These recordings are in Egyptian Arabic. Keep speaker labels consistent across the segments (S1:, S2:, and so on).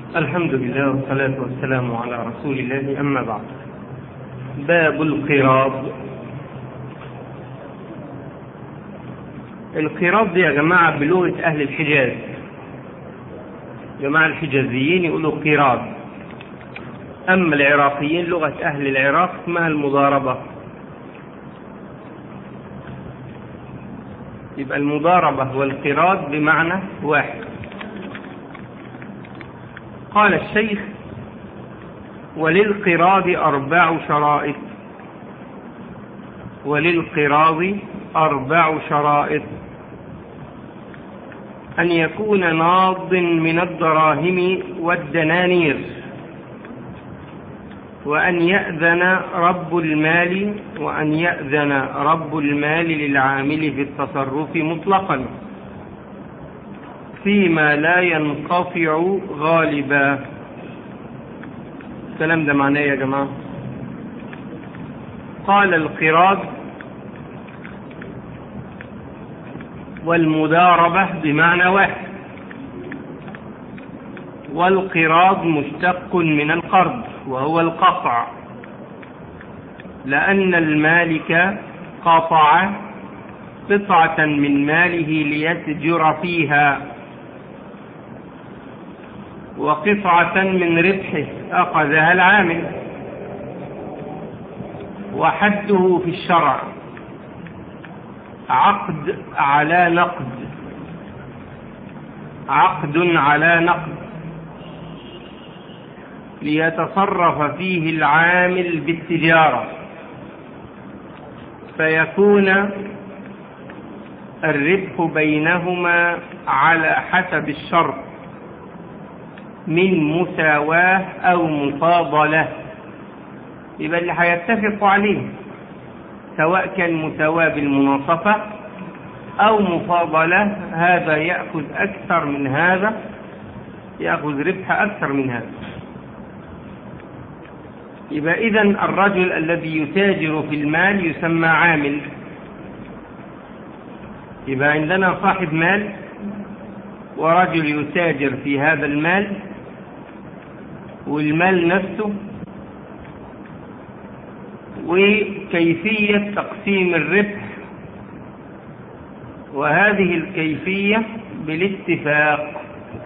S1: الحمد لله والصلاة والسلام على رسول الله أما بعد باب القراض القراض دي يا جماعة بلغة أهل الحجاز جماعة الحجازيين يقولوا قراض أما العراقيين لغة أهل العراق اسمها المضاربة يبقى المضاربة والقراض بمعنى واحد قال الشيخ وللقراض أربع شرائط وللقراض أربع شرائط أن يكون ناض من الدراهم والدنانير وأن يأذن رب المال وأن يأذن رب المال للعامل في التصرف مطلقا فيما لا ينقطع غالبا الكلام ده معناه يا جماعة قال القراض والمداربة بمعنى واحد والقراض مشتق من القرض وهو القطع لأن المالك قطع قطعة من ماله ليتجر فيها وقطعة من ربحه أخذها العامل وحده في الشرع عقد على نقد عقد على نقد ليتصرف فيه العامل بالتجارة فيكون الربح بينهما على حسب الشرط من مساواة أو مفاضلة يبقى اللي هيتفقوا عليه سواء كان مساواة بالمناصفة أو مفاضلة هذا يأخذ أكثر من هذا يأخذ ربح أكثر من هذا يبقى إذا الرجل الذي يتاجر في المال يسمى عامل يبقى عندنا صاحب مال ورجل يتاجر في هذا المال والمال نفسه وكيفية تقسيم الربح وهذه الكيفية بالاتفاق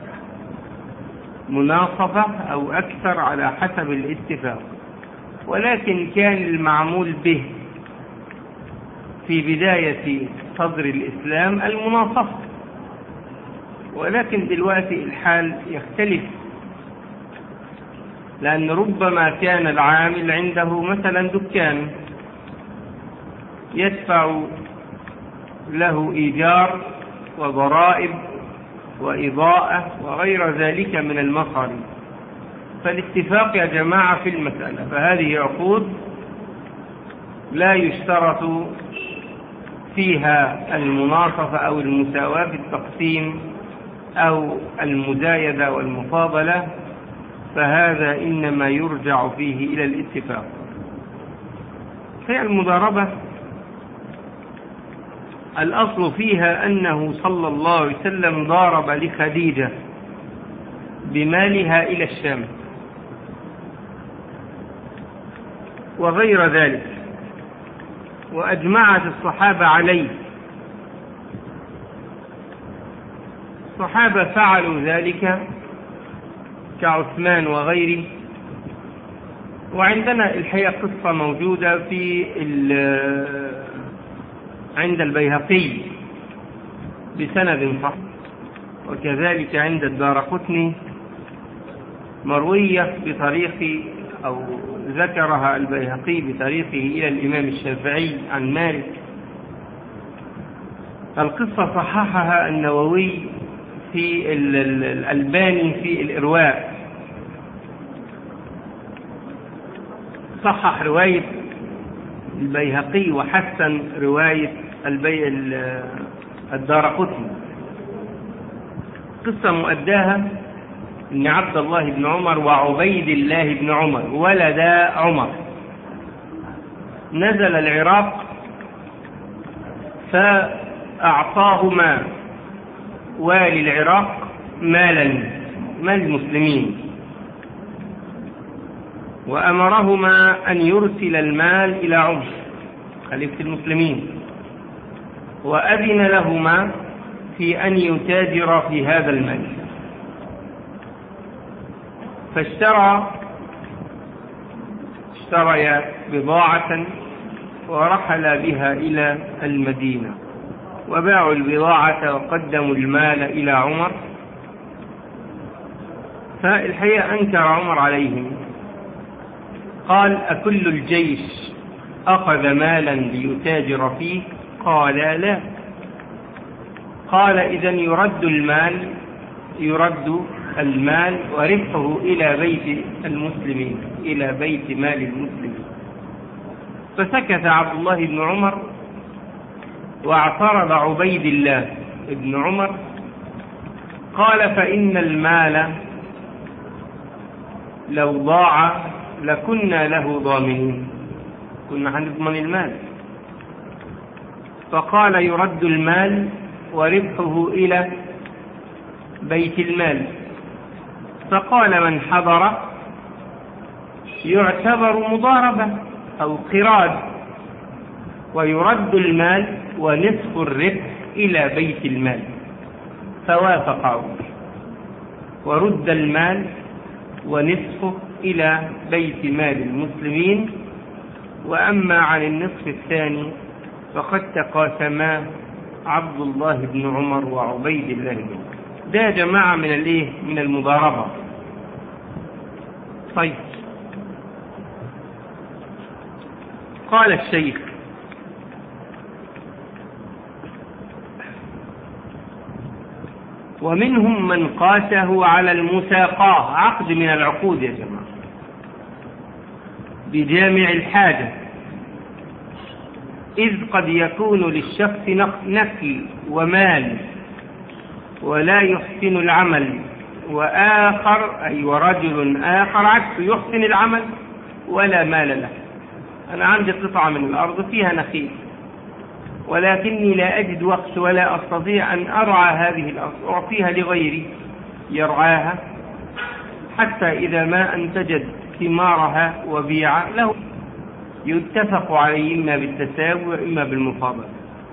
S1: مناصفة أو أكثر على حسب الاتفاق ولكن كان المعمول به في بداية صدر الإسلام المناصفة ولكن دلوقتي الحال يختلف لأن ربما كان العامل عنده مثلا دكان يدفع له إيجار وضرائب وإضاءة وغير ذلك من المصاريف فالاتفاق يا جماعة في المسألة فهذه عقود لا يشترط فيها المناصفة أو المساواة في التقسيم أو المزايدة والمفاضلة فهذا إنما يرجع فيه إلى الاتفاق هي المضاربة الأصل فيها أنه صلى الله عليه وسلم ضارب لخديجة بمالها إلى الشام وغير ذلك وأجمعت الصحابة عليه الصحابة فعلوا ذلك كعثمان وغيره وعندنا الحقيقة قصة موجودة في عند البيهقي بسند صح وكذلك عند الدار قطني مروية بطريق أو ذكرها البيهقي بطريقه إلى الإمام الشافعي عن مالك القصة صححها النووي في الألباني في الإرواء صحح رواية البيهقي وحسن رواية البي الدار قطني قصة مؤداها ان عبد الله بن عمر وعبيد الله بن عمر ولدا عمر نزل العراق فأعطاهما والي العراق مالا مال المسلمين وأمرهما أن يرسل المال إلى عمر خليفة المسلمين وأذن لهما في أن يتاجر في هذا المال فاشترى اشتريا بضاعة ورحل بها إلى المدينة وباعوا البضاعة وقدموا المال إلى عمر فالحقيقة أنكر عمر عليهم قال أكل الجيش أخذ مالا ليتاجر فيه قال لا قال إذا يرد المال يرد المال وربحه إلى بيت المسلمين إلى بيت مال المسلمين فسكت عبد الله بن عمر واعترض عبيد الله بن عمر قال فإن المال لو ضاع لكنا له ضامنين كنا هنضمن المال فقال يرد المال وربحه إلى بيت المال فقال من حضر يعتبر مضاربة أو قراد ويرد المال ونصف الربح إلى بيت المال فوافق عمر ورد المال ونصفه إلى بيت مال المسلمين وأما عن النصف الثاني فقد تقاسما عبد الله بن عمر وعبيد الله بن عمر ده جماعة من الايه من المضاربة طيب قال الشيخ ومنهم من قاسه على المساقاة عقد من العقود يا جماعة بجامع الحاجة إذ قد يكون للشخص نفي ومال ولا يحسن العمل وآخر أي ورجل آخر عكس يحسن العمل ولا مال له أنا عندي قطعة من الأرض فيها نخيل ولكني لا أجد وقت ولا أستطيع أن أرعى هذه الأرض أعطيها لغيري يرعاها حتى إذا ما أنتجت ثمارها وبيع له يتفق عليه إما بالتساوي وإما بالمفاضلة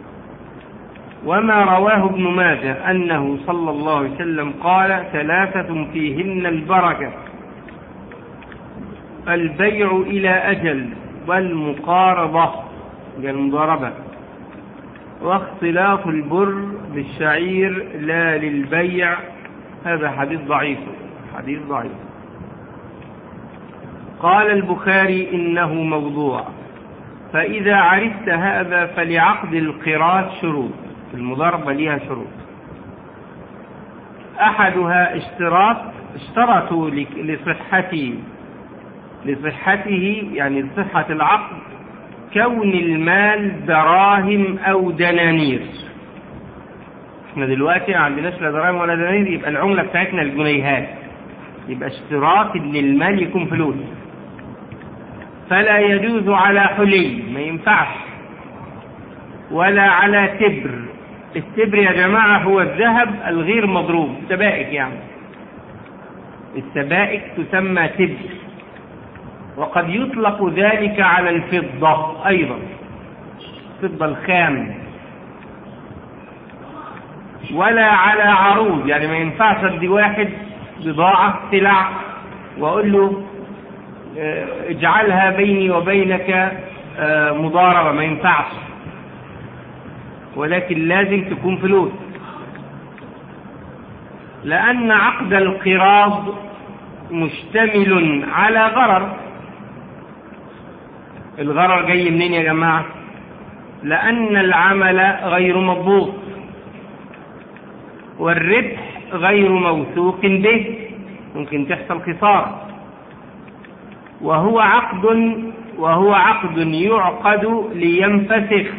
S1: وما رواه ابن ماجه أنه صلى الله عليه وسلم قال ثلاثة فيهن البركة البيع إلى أجل والمقارضة المضاربة واختلاط البر بالشعير لا للبيع هذا حديث ضعيف حديث ضعيف قال البخاري إنه موضوع فإذا عرفت هذا فلعقد القراء شروط المضاربة لها شروط أحدها اشتراط اشترطوا لصحته لصحته يعني لصحة العقد كون المال دراهم أو دنانير احنا دلوقتي ما عندناش لا دراهم ولا دنانير يبقى العملة بتاعتنا الجنيهات يبقى اشتراط ان المال يكون فلوس فلا يجوز على حلي ما ينفعش ولا على تبر التبر يا جماعة هو الذهب الغير مضروب سبائك يعني السبائك تسمى تبر وقد يطلق ذلك على الفضة أيضا الفضة الخام ولا على عروض يعني ما ينفعش ادي واحد بضاعة سلع واقول له اجعلها بيني وبينك مضاربة ما ينفعش ولكن لازم تكون فلوس لأن عقد القراض مشتمل على غرر الغرر جاي منين يا جماعة لأن العمل غير مضبوط والربح غير موثوق به ممكن تحصل خسارة وهو عقد وهو عقد يعقد لينفسخ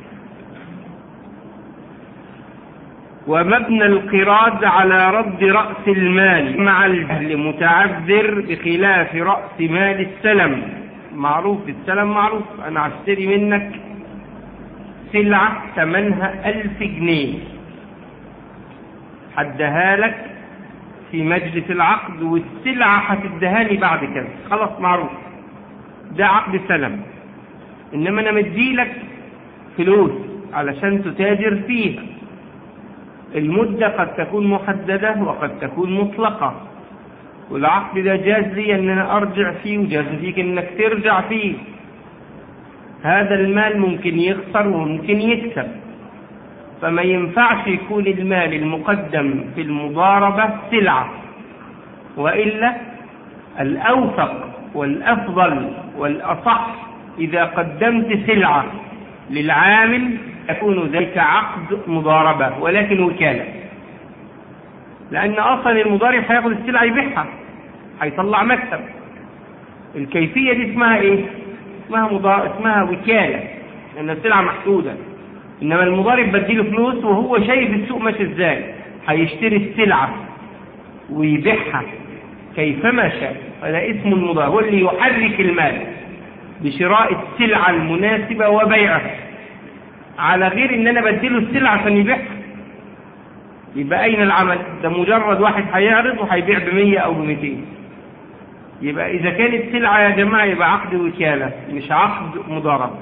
S1: ومبنى القراض على رد رأس المال مع الجهل متعذر بخلاف رأس مال السلم معروف السلم معروف أنا أشتري منك سلعة ثمنها ألف جنيه حدها لك في مجلس العقد والسلعة هتدهاني بعد كده خلاص معروف ده عقد سلم إنما أنا مديلك فلوس علشان تتاجر فيها المدة قد تكون محددة وقد تكون مطلقة والعقد ده جاز لي ان انا ارجع فيه وجاز فيك انك ترجع فيه هذا المال ممكن يخسر وممكن يكسب فما ينفعش يكون المال المقدم في المضاربة سلعة وإلا الأوثق والأفضل والأصح إذا قدمت سلعة للعامل يكون ذلك عقد مضاربة ولكن وكالة لأن أصلا المضارب هياخد السلعة يبيعها هيطلع مكسب الكيفية دي اسمها ايه؟ اسمها مضار... اسمها وكالة لأن السلعة محدودة إنما المضارب بديله فلوس وهو شايف السوق ماشي ازاي هيشتري السلعة ويبيعها كيفما شاء هذا اسم المضارب هو اللي يحرك المال بشراء السلعة المناسبة وبيعها على غير ان انا بديله السلعة عشان يبيعها يبقى اين العمل ده مجرد واحد هيعرض وهيبيع ب100 او ب200 يبقى اذا كانت سلعة يا جماعة يبقى عقد وكالة مش عقد مضاربة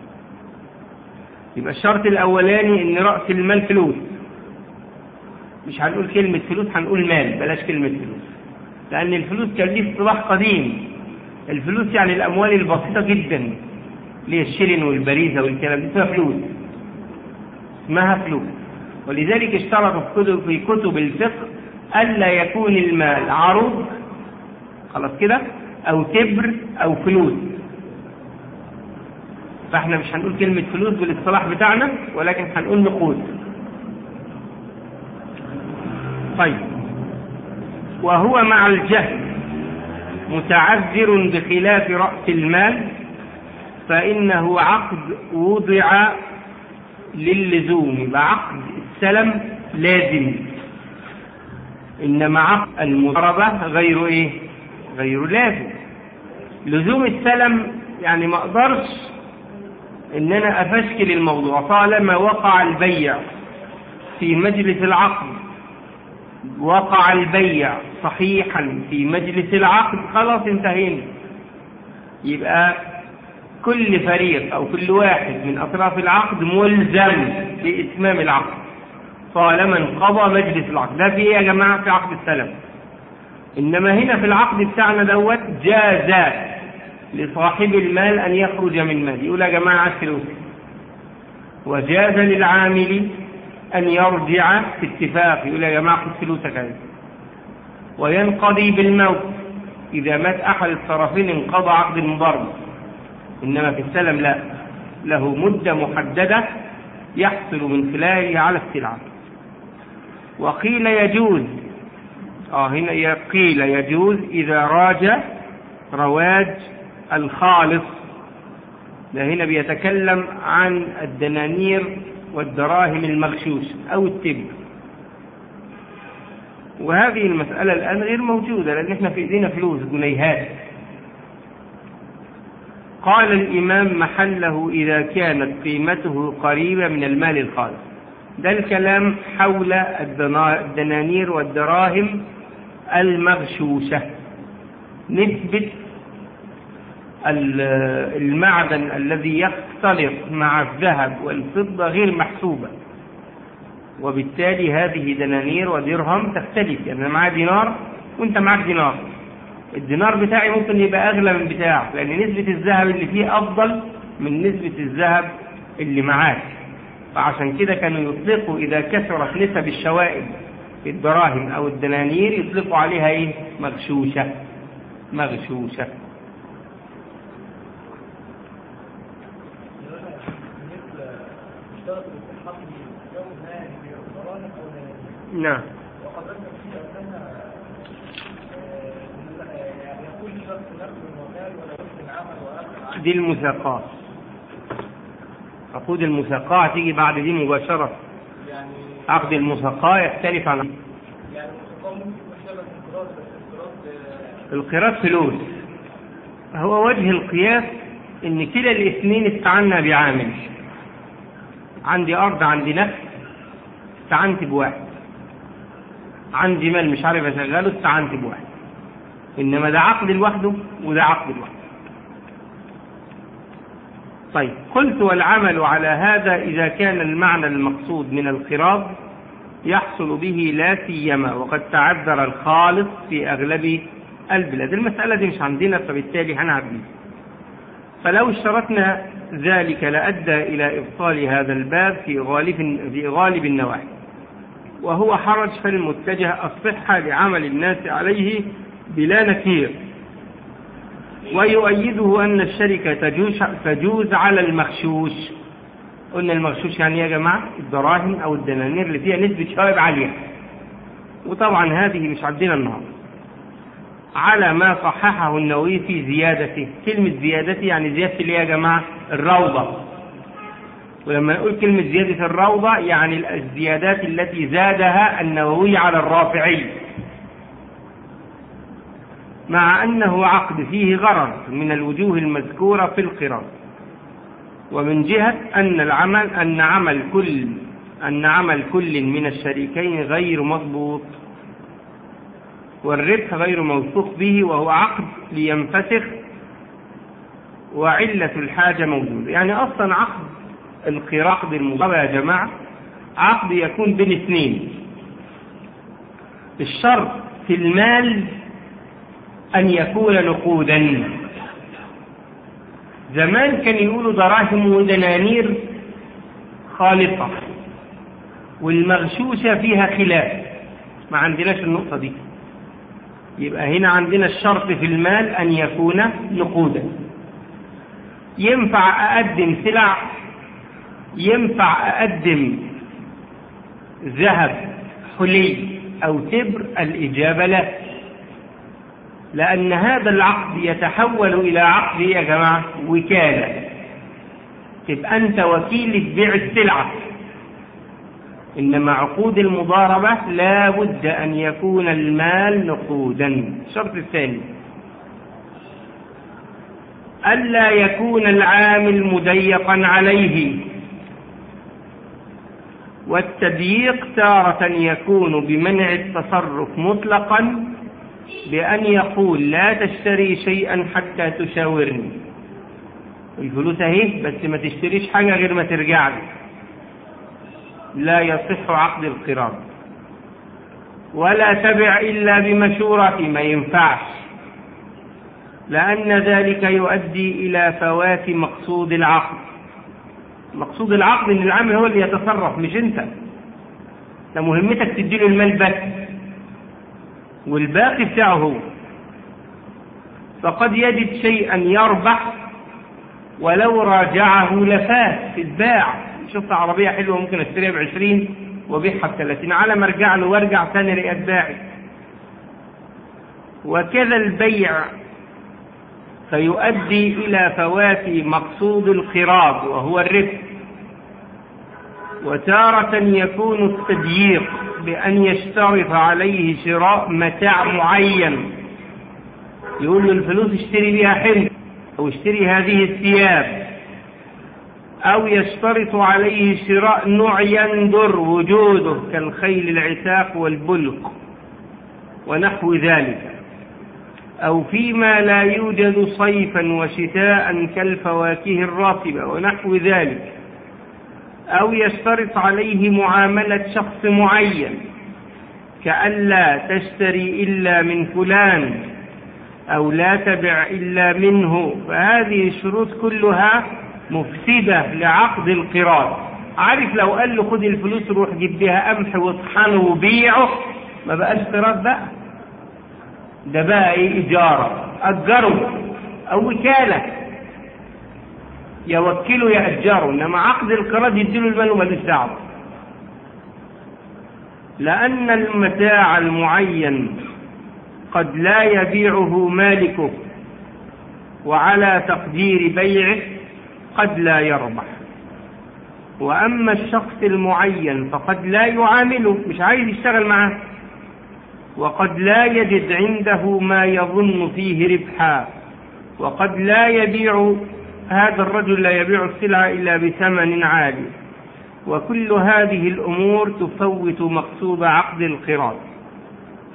S1: يبقى الشرط الاولاني ان رأس المال فلوس مش هنقول كلمة فلوس هنقول مال بلاش كلمة فلوس لان الفلوس كان ليه اصطلاح قديم الفلوس يعني الاموال البسيطة جدا اللي هي الشلن والبريزة والكلام دي اسمها فلوس اسمها فلوس ولذلك اشترطوا في كتب, في كتب الفقه ألا يكون المال عروض خلاص كده أو تبر أو فلوس فاحنا مش هنقول كلمة فلوس بالاصطلاح بتاعنا ولكن هنقول نقود طيب وهو مع الجهل متعذر بخلاف رأس المال فإنه عقد وضع للزوم يبقى عقد السلم لازم إنما عقد المضاربة غير إيه؟ غير لازم لزوم السلم يعني ما أقدرش إن أنا أفشكل الموضوع طالما وقع البيع في مجلس العقد وقع البيع صحيحا في مجلس العقد خلاص انتهينا يبقى كل فريق أو كل واحد من أطراف العقد ملزم بإتمام العقد طالما انقضى مجلس العقد ده في إيه يا جماعة في عقد السلم إنما هنا في العقد بتاعنا دوت جاز لصاحب المال أن يخرج من مال يقول يا جماعة عايز فلوس وجاز للعامل أن يرجع في اتفاق يقول يا جماعة خد فلوسك أهي وينقضي بالموت إذا مات أحد الطرفين انقضى عقد المضاربة إنما في السلم لا له مدة محددة يحصل من خلالها على السلعة وقيل يجوز آه هنا قيل يجوز إذا راج رواج الخالص ده هنا بيتكلم عن الدنانير والدراهم المغشوش أو التبر وهذه المسألة الآن غير موجودة لأن احنا في إيدينا فلوس جنيهات قال الإمام محله إذا كانت قيمته قريبة من المال الخالص ده الكلام حول الدنانير والدراهم المغشوشة نسبة المعدن الذي يختلط مع الذهب والفضة غير محسوبة وبالتالي هذه دنانير ودرهم تختلف يعني أنا معايا دينار وانت معاك دينار الدينار بتاعي ممكن يبقى أغلى من بتاعك لأن نسبة الذهب اللي فيه أفضل من نسبة الذهب اللي معاك فعشان كده كانوا يطلقوا إذا كثرت نسب الشوائب في الدراهم أو الدنانير يطلقوا عليها إيه؟ مغشوشة مغشوشة نعم دي المساقات عقود المساقات تيجي بعد دي مباشرة عقد المساقات يختلف عن القراط فلوس هو وجه القياس ان كلا الاثنين استعنا بعامل عندي ارض عندي نفس استعنت بواحد عندي مال مش عارف اشغله استعنت بواحد انما ده عقد لوحده وده عقد لوحده طيب قلت والعمل على هذا اذا كان المعنى المقصود من القراض يحصل به لا سيما وقد تعذر الخالص في اغلب البلاد المساله دي مش عندنا فبالتالي هنعدي فلو اشترطنا ذلك لأدى إلى إبطال هذا الباب في غالب, في غالب النواحي وهو حرج فالمتجه الصحة لعمل الناس عليه بلا نكير ويؤيده أن الشركة تجوز, تجوز على المغشوش قلنا المغشوش يعني يا جماعة الدراهم أو الدنانير اللي فيها نسبة شوائب عالية وطبعا هذه مش عندنا النهارده على ما صححه النووي في زيادته كلمة زيادته يعني زيادة اللي يا جماعة الروضة ولما نقول كلمة زيادة الروضة يعني الزيادات التي زادها النووي على الرافعي مع أنه عقد فيه غرض من الوجوه المذكورة في القرار ومن جهة أن العمل أن عمل كل أن عمل كل من الشريكين غير مضبوط والربح غير موثوق به وهو عقد لينفسخ وعلة الحاجة موجودة يعني أصلا عقد القراض المضاربة يا جماعة عقد يكون بين اثنين الشرط في المال أن يكون نقودا زمان كان يقولوا دراهم ودنانير خالصة والمغشوشة فيها خلاف ما عندناش النقطة دي يبقى هنا عندنا الشرط في المال أن يكون نقودا ينفع أقدم سلع ينفع أقدم ذهب حلي أو تبر الإجابة لا لأن هذا العقد يتحول إلى عقد يا جماعة وكالة تبقى أنت وكيل بيع السلعة إنما عقود المضاربة لا بد أن يكون المال نقودا الشرط الثاني ألا يكون العامل مضيقا عليه والتضييق تارة يكون بمنع التصرف مطلقا بأن يقول لا تشتري شيئا حتى تشاورني الفلوس اهي بس ما تشتريش حاجة غير ما ترجع لي لا يصح عقد القراض ولا تبع إلا بمشورة ما ينفعش لأن ذلك يؤدي إلى فوات مقصود العقد مقصود العقد ان العامل هو اللي يتصرف مش انت ده مهمتك تديله المال بس والباقي بتاعه هو فقد يجد شيئا يربح ولو راجعه لفات اتباع شفت عربية حلوة ممكن اشتريها بعشرين وبيعها بثلاثين على ما ارجع له وارجع ثاني الاقي اتباعي وكذا البيع فيؤدي إلى فوات مقصود القراض وهو الربح وتارة يكون التضييق بأن يشترط عليه شراء متاع معين يقول له الفلوس اشتري بها حمل أو اشتري هذه الثياب أو يشترط عليه شراء نوع يندر وجوده كالخيل العتاق والبلق ونحو ذلك أو فيما لا يوجد صيفا وشتاء كالفواكه الراتبة ونحو ذلك أو يشترط عليه معاملة شخص معين كألا تشتري إلا من فلان أو لا تبع إلا منه فهذه الشروط كلها مفسدة لعقد القراض عارف لو قال له خد الفلوس روح جيب بيها قمح واطحنه وبيعه ما بقاش قراض بقى ده بقى ايه إجارة أجره أو وكالة يوكله يأجره إنما عقد القراض يديله المال ومالوش دعوة لأن المتاع المعين قد لا يبيعه مالكه وعلى تقدير بيعه قد لا يربح وأما الشخص المعين فقد لا يعامله مش عايز يشتغل معاه وقد لا يجد عنده ما يظن فيه ربحا وقد لا يبيع هذا الرجل لا يبيع السلعة إلا بثمن عالي وكل هذه الأمور تفوت مقصود عقد القراض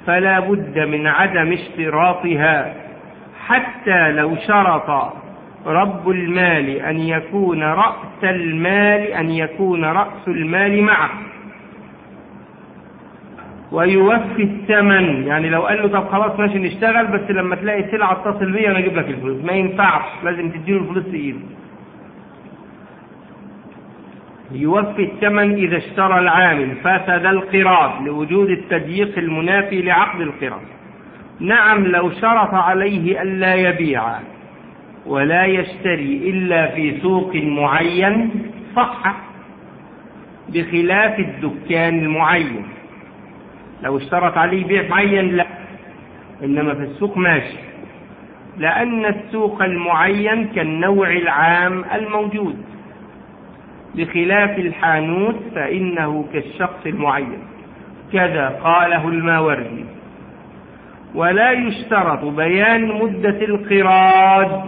S1: فلا بد من عدم اشتراطها حتى لو شرط رب المال أن يكون رأس المال أن يكون رأس المال معه ويوفي الثمن يعني لو قال له طب خلاص ماشي نشتغل بس لما تلاقي سلعة اتصل بيا انا اجيب لك الفلوس ما ينفعش لازم تديله الفلوس في ايده يوفي الثمن إذا اشترى العامل فسد القراض لوجود التضييق المنافي لعقد القراض نعم لو شرط عليه ألا يبيع ولا يشتري إلا في سوق معين صح بخلاف الدكان المعين لو اشترط عليه بيع معين لا إنما في السوق ماشي لأن السوق المعين كالنوع العام الموجود بخلاف الحانوت فإنه كالشخص المعين كذا قاله الماوردي ولا يشترط بيان مدة القراض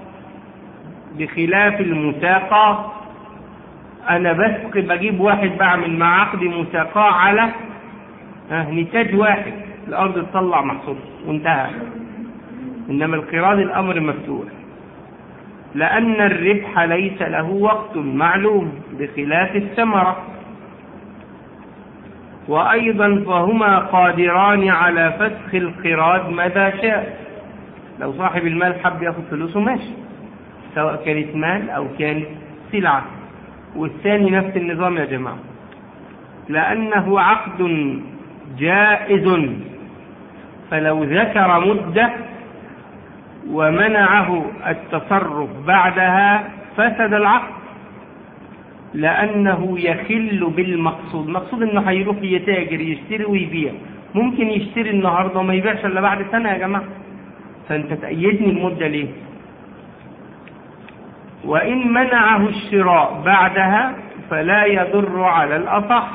S1: بخلاف المساقة أنا بس بجيب واحد بعمل مع عقد مساقاه على نتاج واحد الأرض تطلع محصول وانتهى إنما القراض الأمر مفتوح لأن الربح ليس له وقت معلوم بخلاف الثمرة وأيضا فهما قادران على فسخ القراض متى شاء لو صاحب المال حب ياخد فلوسه ماشي سواء كانت مال أو كانت سلعة والثاني نفس النظام يا جماعة لأنه عقد جائز فلو ذكر مدة ومنعه التصرف بعدها فسد العقد لأنه يخل بالمقصود المقصود أنه هيروح يتاجر يشتري ويبيع ممكن يشتري النهاردة وما يبيعش إلا بعد سنة يا جماعة فأنت تأيدني المدة ليه وإن منعه الشراء بعدها فلا يضر على الأصح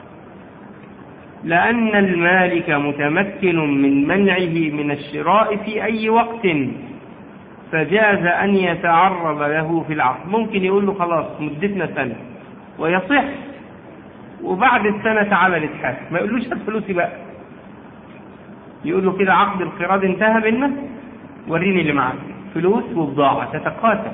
S1: لأن المالك متمكن من منعه من الشراء في أي وقت فجاز أن يتعرض له في العقد ممكن يقول له خلاص مدتنا سنة ويصح وبعد السنة تعالى نتحاسب ما يقولوش هات فلوسي بقى يقول له كده عقد القراض انتهى بينا وريني اللي معاك فلوس وبضاعة تتقاسم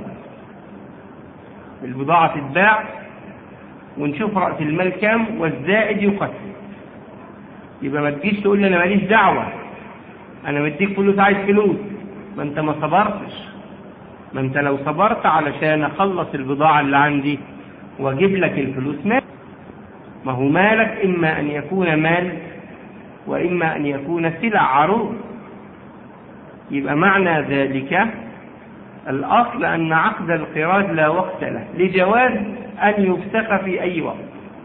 S1: البضاعة تتباع ونشوف رأس المال كام والزائد يقسم يبقى ما تجيش تقول لي انا ماليش دعوة انا مديك فلوس عايز فلوس ما انت ما صبرتش ما انت لو صبرت علشان اخلص البضاعة اللي عندي واجيب لك الفلوس مال ما هو مالك اما ان يكون مال واما ان يكون سلع عروض يبقى معنى ذلك الاصل ان عقد القراض لا وقت له لجواز ان يفسخ في اي وقت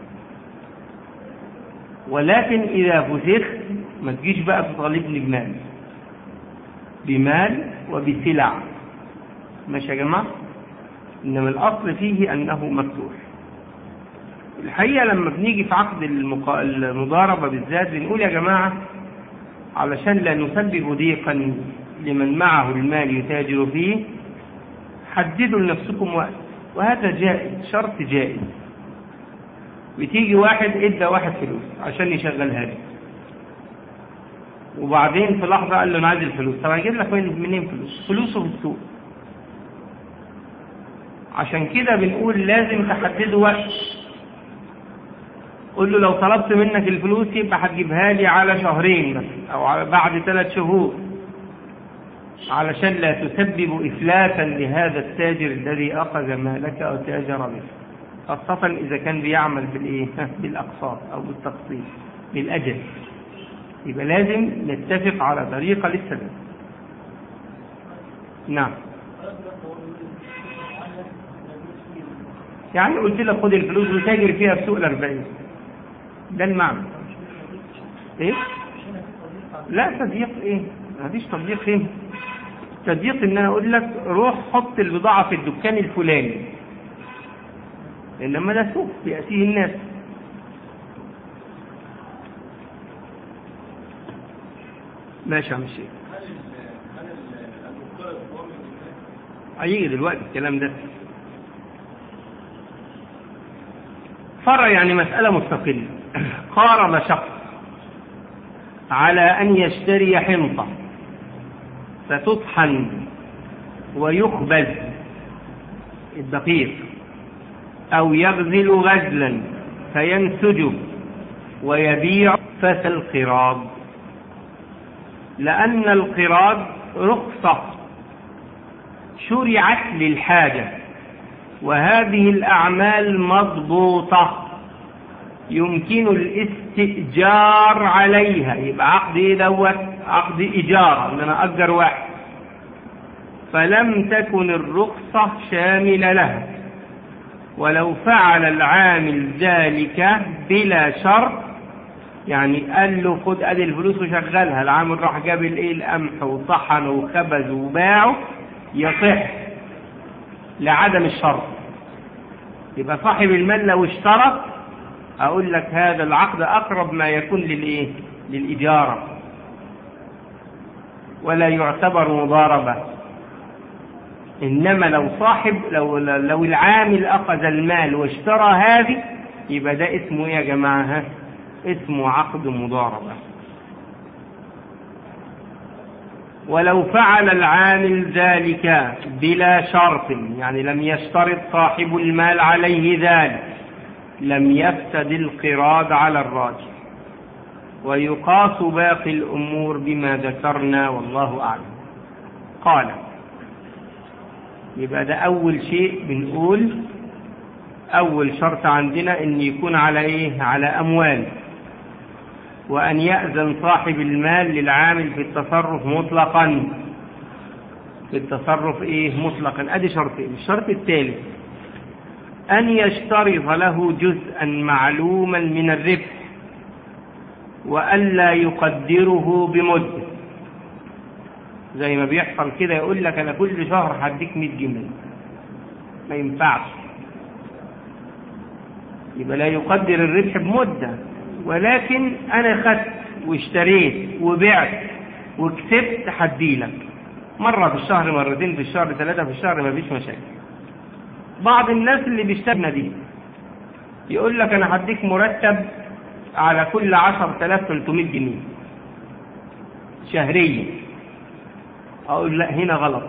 S1: ولكن اذا فسخ ما تجيش بقى تطالبني بمال بمال وبسلع ماشي يا جماعة إنما الأصل فيه أنه مفتوح الحقيقة لما بنيجي في عقد المقا... المضاربة بالذات بنقول يا جماعة علشان لا نسبب ضيقا لمن معه المال يتاجر فيه حددوا لنفسكم وقت وهذا جائز شرط جائز بتيجي واحد ادى واحد فلوس عشان يشغلها لي وبعدين في لحظة قال له أنا عايز الفلوس طب هجيب لك منين فلوس فلوسه في السوق عشان كده بنقول لازم تحددوا وقت قول له لو طلبت منك الفلوس يبقى هتجيبها لي على شهرين بس أو على بعد ثلاث شهور علشان لا تسبب إفلاتا لهذا التاجر الذي أخذ مالك أو تاجر به خاصة إذا كان بيعمل بالإيه؟ بالأقساط أو بالتقسيط بالأجل يبقى لازم نتفق على طريقة للسداد نعم يعني قلت لك خد الفلوس وتاجر فيها في سوق الأربعين ده المعنى ايه لا تضييق ايه مفيش تضييق ايه تضييق ان انا اقول لك روح حط البضاعة في الدكان الفلاني انما ده سوق بيأتيه الناس ماشي يا عم الشيخ هيجي دلوقتي الكلام ده فرع يعني مسألة مستقلة قارب شخص على أن يشتري حنطة فتطحن ويخبز الدقيق أو يغزل غزلا فينسج ويبيع فس القراض لأن القراض رخصة شرعت للحاجة وهذه الأعمال مضبوطة يمكن الاستئجار عليها يبقى عقد ايه دوت عقد إجارة ان انا أجر واحد فلم تكن الرخصة شاملة لها ولو فعل العامل ذلك بلا شرط يعني قال له خد ادي الفلوس وشغلها العامل راح جاب الايه القمح وطحن وخبز وباعه يصح لعدم الشرط يبقى صاحب المال لو اشترط اقول لك هذا العقد اقرب ما يكون للايه للاجاره ولا يعتبر مضاربه انما لو صاحب لو لو العامل اخذ المال واشترى هذه يبقى ده اسمه ايه يا جماعه ها اسمه عقد مضاربه ولو فعل العامل ذلك بلا شرط يعني لم يشترط صاحب المال عليه ذلك لم يفسد القراض على الراجح ويقاس باقي الأمور بما ذكرنا والله أعلم قال يبقى ده أول شيء بنقول أول شرط عندنا أن يكون على إيه على أموال وأن يأذن صاحب المال للعامل في التصرف مطلقا في التصرف إيه مطلقا أدي شرطين الشرط الثالث أن يشترط له جزءا معلوما من الربح وألا يقدره بمدة زي ما بيحصل كده يقول لك أنا كل شهر هديك 100 جنيه ما ينفعش يبقى لا يقدر الربح بمدة ولكن أنا خدت واشتريت وبعت وكسبت هديلك مرة في الشهر مرتين في الشهر ثلاثة في الشهر ما فيش مشاكل بعض الناس اللي بيشتغلنا دي يقول لك انا هديك مرتب على كل 10300 جنيه شهريا اقول لا هنا غلط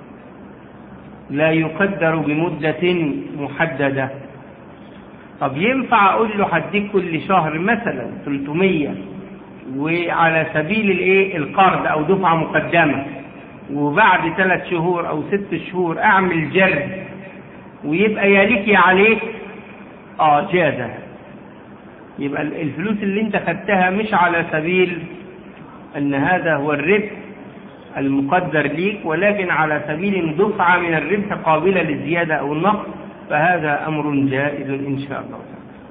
S1: لا يقدر بمدة محددة طب ينفع اقول له هديك كل شهر مثلا 300 وعلى سبيل الايه القرض او دفعة مقدمة وبعد ثلاث شهور او ست شهور اعمل جرد ويبقى يا ليك يا عليك اه جاز يبقى الفلوس اللي انت خدتها مش على سبيل ان هذا هو الربح المقدر ليك ولكن على سبيل دفعة من الربح قابلة للزيادة او النقص فهذا امر جائز ان شاء الله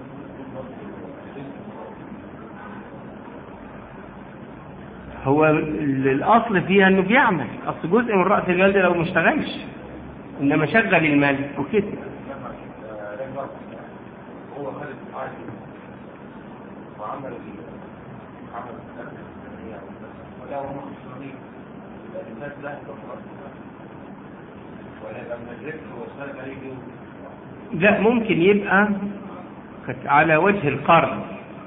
S1: هو الاصل فيها انه بيعمل اصل جزء من راس المال ده لو ما اشتغلش انما شغل المال وكسب
S2: هو خالد عادي وعمل عمل ولا هو مخصوصين الناس لا ولا يبقى من الربح والسرقه يجي
S1: لا ممكن يبقى على وجه القرض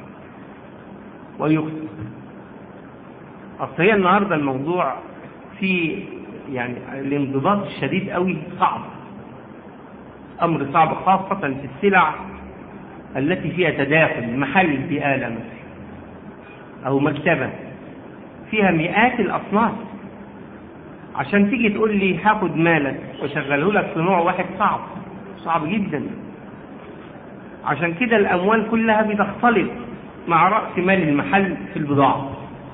S1: ويقسم اصل هي النهارده الموضوع في يعني الانضباط الشديد قوي صعب امر صعب خاصة في السلع التي فيها تداخل محل بآلة مثلا او مكتبة فيها مئات الاصناف عشان تيجي تقول لي هاخد مالك واشغله لك في نوع واحد صعب صعب جدا عشان كده الاموال كلها بتختلط مع رأس مال المحل في البضاعة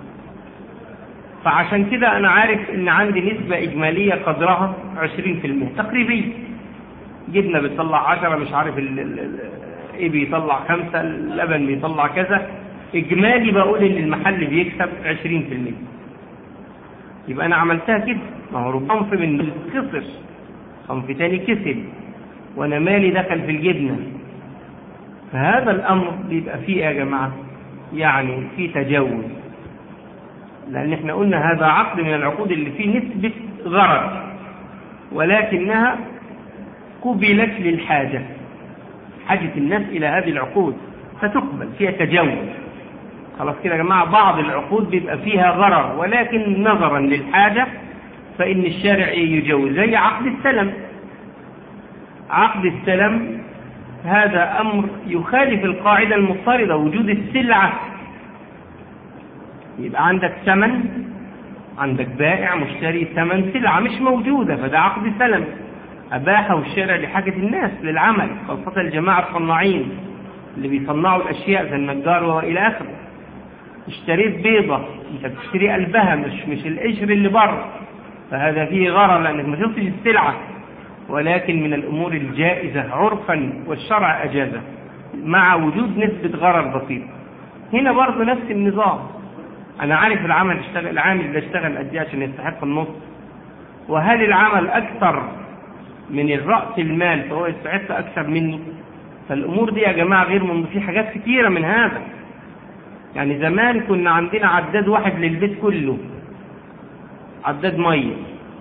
S1: فعشان كده انا عارف ان عندي نسبة اجمالية قدرها 20% تقريبا جبنة بتطلع 10 مش عارف ال ال ال ايه بيطلع خمسة اللبن بيطلع كذا اجمالي بقول ان المحل بيكسب 20% يبقى انا عملتها كده ما هو ربما صنف من خسر صنف تاني كسب وانا مالي دخل في الجبنة فهذا الامر بيبقى فيه يا جماعة يعني في تجاوز لأن احنا قلنا هذا عقد من العقود اللي فيه نسبة غرض ولكنها قبلت للحاجة حاجة الناس إلى هذه العقود فتقبل فيها تجاوز خلاص كده يا جماعة بعض العقود بيبقى فيها غرر ولكن نظرا للحاجة فإن الشارع يجوز زي عقد السلم عقد السلم هذا أمر يخالف القاعدة المضطردة وجود السلعة يبقى عندك ثمن عندك بائع مشتري ثمن سلعة مش موجودة فده عقد سلم أباحه الشارع لحاجة الناس للعمل خاصة الجماعة الصناعين اللي بيصنعوا الأشياء زي النجار وإلى آخره اشتريت بيضة انت بتشتري قلبها مش مش القشر اللي بره فهذا فيه غرر لأنك ما شفتش السلعة ولكن من الأمور الجائزة عرفا والشرع أجازه مع وجود نسبة غرر بسيط هنا برضه نفس النظام أنا عارف العمل اشتغل العامل ده اشتغل قد إيه عشان يستحق النص وهل العمل أكثر من الرأس المال فهو يستحق أكثر مني فالأمور دي يا جماعة غير من في حاجات كتيرة من هذا يعني زمان كنا عندنا عداد واحد للبيت كله عداد مية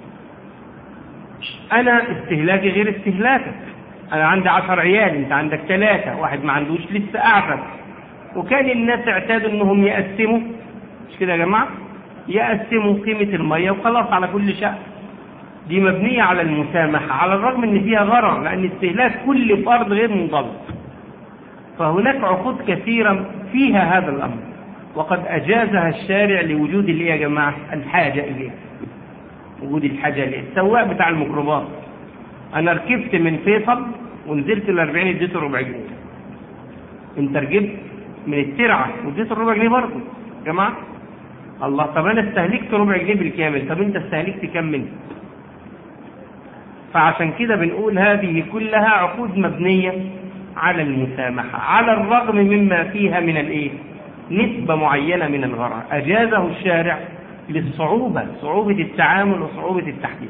S1: أنا استهلاكي غير استهلاكك أنا عندي عشر عيال أنت عندك ثلاثة واحد ما عندوش لسه أعفى وكان الناس اعتادوا أنهم يقسموا مش كده يا جماعة يقسموا قيمة المية وخلاص على كل شقة دي مبنية على المسامحة على الرغم ان فيها غرر لان استهلاك كل فرد غير منضبط فهناك عقود كثيرة فيها هذا الامر وقد اجازها الشارع لوجود الايه يا جماعة الحاجة اليه وجود الحاجة اليه السواق بتاع الميكروباص انا ركبت من فيصل ونزلت ال 40 اديته ربع جنيه انت ركبت من الترعة واديته ربع جنيه برضه يا جماعة الله طب انا استهلكت ربع جنيه بالكامل طب انت استهلكت كم منه فعشان كده بنقول هذه كلها عقود مبنية على المسامحة على الرغم مما فيها من الايه نسبة معينة من الغرر أجازه الشارع للصعوبة صعوبة التعامل وصعوبة التحديد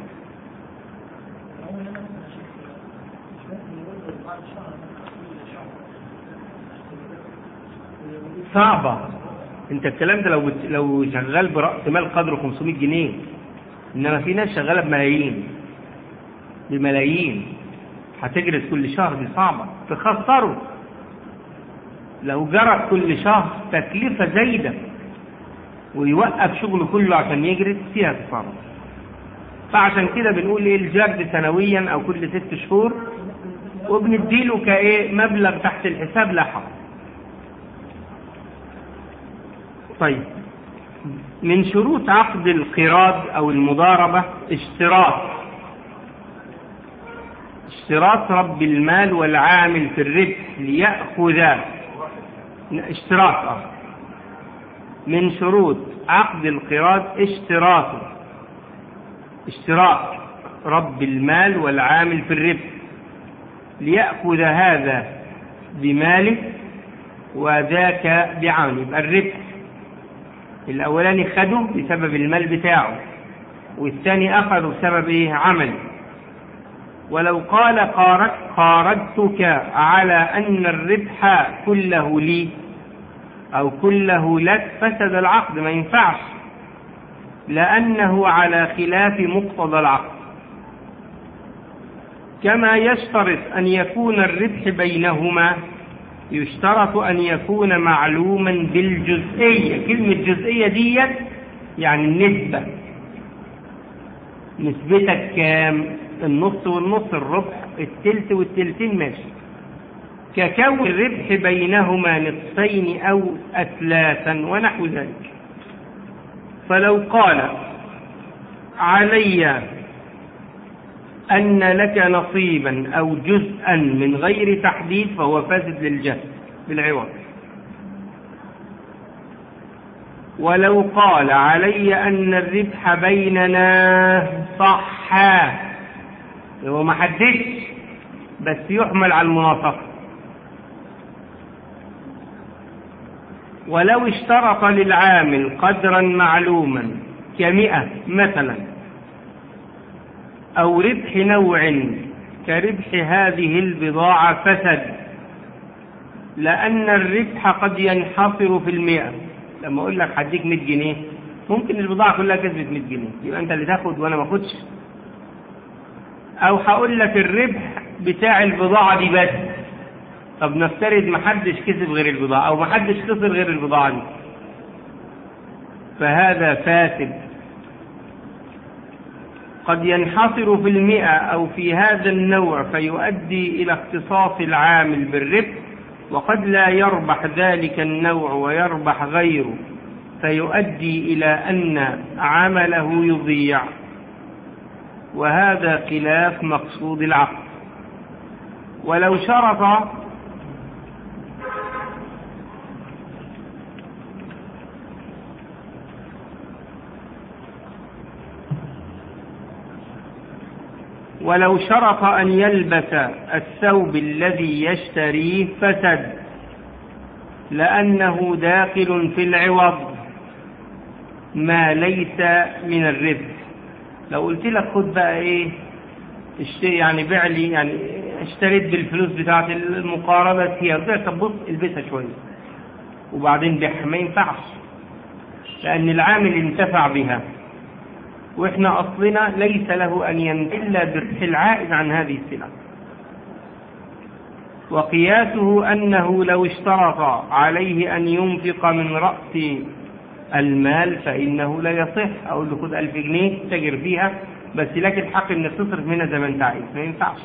S1: صعبة انت الكلام ده لو بت... لو شغال برأس مال قدره 500 جنيه انما في ناس شغالة بملايين بملايين هتجرد كل شهر دي صعبة تخسره لو جرت كل شهر تكلفة زايدة ويوقف شغله كله عشان يجرد فيها صعبة فعشان كده بنقول ايه الجرد سنويا او كل ست شهور وبنديله كايه مبلغ تحت الحساب لا حرج طيب من شروط عقد القراض او المضاربة اشتراط اشتراط رب المال والعامل في الربح ليأخذ اشتراط اه من شروط عقد القراض اشتراط اشتراط رب المال والعامل في الربح ليأخذ هذا بماله وذاك بعمله يبقى الربح الأولاني خده بسبب المال بتاعه والثاني أخذه بسبب إيه عمله ولو قال قارت قاردتك على أن الربح كله لي أو كله لك فسد العقد ما ينفعش لأنه على خلاف مقتضى العقد كما يشترط أن يكون الربح بينهما يشترط أن يكون معلوما بالجزئية كلمة جزئية ديت يعني النسبة نسبتك كام النص والنص الربح التلت والتلتين ماشي ككون الربح بينهما نصفين أو أثلاثا ونحو ذلك فلو قال علي أن لك نصيبا أو جزءا من غير تحديد فهو فاسد للجهل بالعوض ولو قال علي أن الربح بيننا صح هو ما حددش بس يحمل على المناصفة ولو اشترط للعامل قدرا معلوما كمئة مثلا أو ربح نوع كربح هذه البضاعة فسد لأن الربح قد ينحصر في المئة لما أقول لك هديك 100 جنيه ممكن البضاعة كلها كسبت 100 جنيه يبقى أنت اللي تاخد وأنا ما أخدش أو هقول لك الربح بتاع البضاعة دي بس طب نفترض ما حدش كسب غير البضاعة أو ما حدش خسر غير البضاعة دي فهذا فاسد قد ينحصر في المئة أو في هذا النوع فيؤدي إلى اختصاص العامل بالربح وقد لا يربح ذلك النوع ويربح غيره فيؤدي إلى أن عمله يضيع وهذا خلاف مقصود العقل ولو شرط ولو شرط أن يلبس الثوب الذي يشتريه فسد لأنه داخل في العوض ما ليس من الربح لو قلت لك خد بقى ايه اشتري يعني بيع لي يعني اشتريت بالفلوس بتاعت المقاربة هي قلت لك طب بص البسها شوية وبعدين بيعها ما ينفعش لأن العامل انتفع بها واحنا اصلنا ليس له ان ينزل بربح العائد عن هذه السلعه وقياسه انه لو اشترط عليه ان ينفق من راس المال فانه لا يصح اقول له خد 1000 جنيه تجر فيها بس لك الحق انك تصرف منها زي ما انت عايز ما ينفعش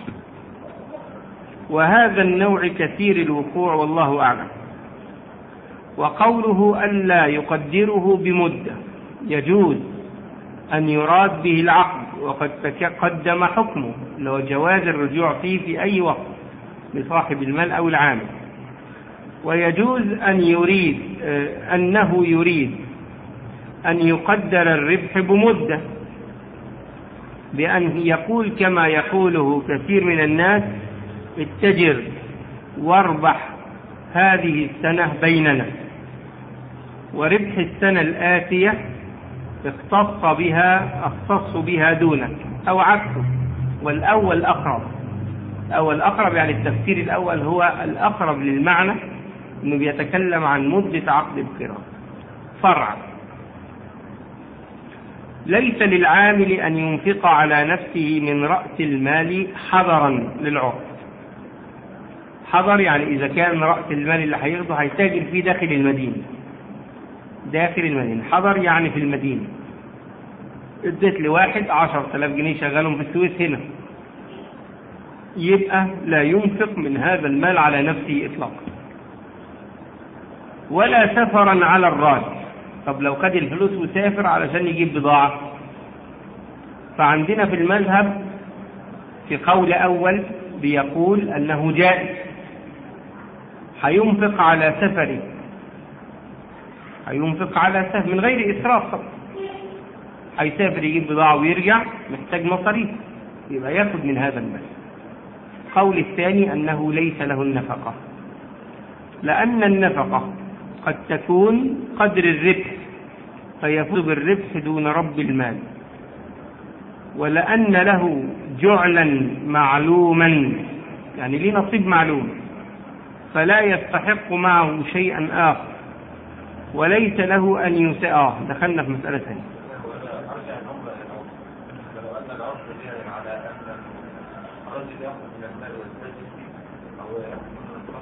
S1: وهذا النوع كثير الوقوع والله اعلم وقوله الا يقدره بمده يجوز أن يراد به العقد وقد تقدم حكمه لو جواز الرجوع فيه في أي وقت لصاحب المال أو العامل ويجوز أن يريد أنه يريد أن يقدر الربح بمدة بأن يقول كما يقوله كثير من الناس اتجر واربح هذه السنة بيننا وربح السنة الآتية اختص بها اختص بها دونك او عكسه والاول اقرب الاول اقرب يعني التفسير الاول هو الاقرب للمعنى انه بيتكلم عن مدة عقد القراءة فرع ليس للعامل ان ينفق على نفسه من رأس المال حذرا للعرف حذر يعني اذا كان رأس المال اللي هياخده هيتاجر فيه داخل المدينة داخل المدينة حضر يعني في المدينة اديت لواحد عشر تلاف جنيه شغالهم في السويس هنا يبقى لا ينفق من هذا المال على نفسه إطلاقا ولا سفرا على الراجل طب لو خد الفلوس وسافر علشان يجيب بضاعة فعندنا في المذهب في قول أول بيقول أنه جائز هينفق على سفره هينفق على سهم من غير إسراف طبعا هيسافر يجيب بضاعة ويرجع محتاج مصاريف يبقى ياخد من هذا المال قول الثاني أنه ليس له النفقة لأن النفقة قد تكون قدر الربح فيفوز بالربح دون رب المال ولأن له جعلا معلوما يعني ليه نصيب معلوم فلا يستحق معه شيئا آخر وليس له أن يساء آه دخلنا في مسألة ثانية
S2: ارجع الامر للعرف لو ان العرف جاء على ان الرجل ياخذ من المال ويستجد او ياخذ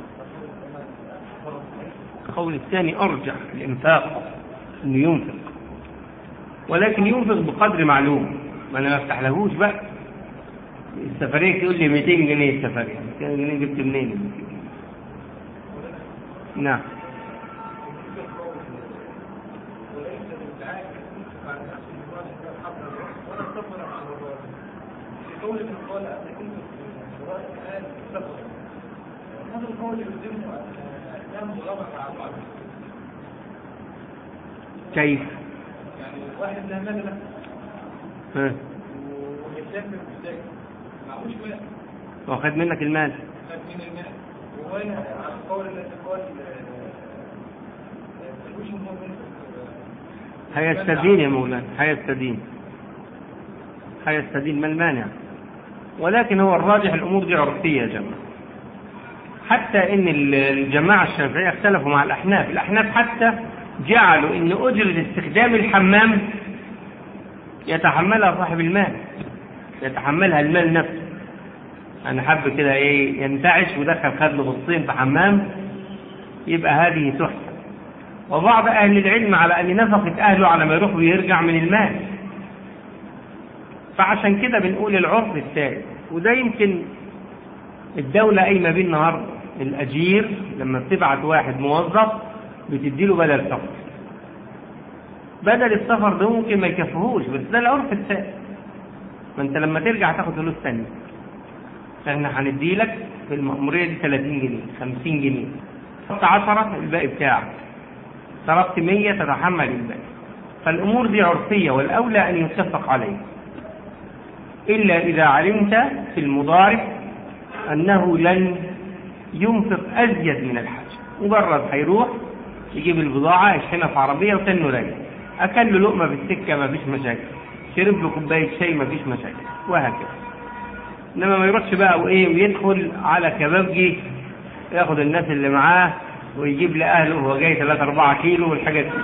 S2: من
S1: القول الثاني أرجح الإنفاق إنه ينفق ولكن ينفق بقدر معلوم ما أنا ما أفتحلهوش بقى السفرية تقول لي 200 جنيه السفرية 200 جنيه جبت منين نعم
S3: هذا القول يلزمه ان ينام غضب على بعض
S1: كيف
S3: يعني واحد لا مال له
S1: ها
S3: ويسافر بالسجن معهوش مال
S1: واخد منك المال
S3: خد من المال وهنا على القول الذي قال ملوش مهم
S1: هيستدين يا مولانا هيستدين هيستدين ما المانع ولكن هو الراجح الأمور دي عرفية يا جماعة حتى إن الجماعة الشافعية اختلفوا مع الأحناف الأحناف حتى جعلوا إن أجرة استخدام الحمام يتحملها صاحب المال يتحملها المال نفسه أنا حب كده إيه ينتعش ودخل خد له بصين في حمام يبقى هذه تحسب وبعض أهل العلم على أن نفقة أهله على ما يروح ويرجع من المال فعشان كده بنقول العرف الثالث وده يمكن الدولة قايمة بيه النهارده الأجير لما بتبعت واحد موظف بتديله بدل سفر بدل السفر ده ممكن ما يكفيهوش بس ده العرف الثالث ما انت لما ترجع تاخد فلوس تانية احنا هنديلك في المأمورية دي 30 جنيه 50 جنيه صرفت 10 الباقي بتاعك صرفت 100 تتحمل الباقي فالأمور دي عرفية والأولى أن يتفق عليه إلا إذا علمت في المضارب أنه لن ينفق أزيد من الحاجة مجرد هيروح يجيب البضاعة يشحنها في عربية وتنه راجع أكل له لقمة في السكة ما فيش مشاكل شرب له كوباية شاي ما فيش مشاكل وهكذا إنما ما يروحش بقى وإيه ويدخل على كبابجي ياخد الناس اللي معاه ويجيب لأهله وهو جاي 3 4 كيلو والحاجات دي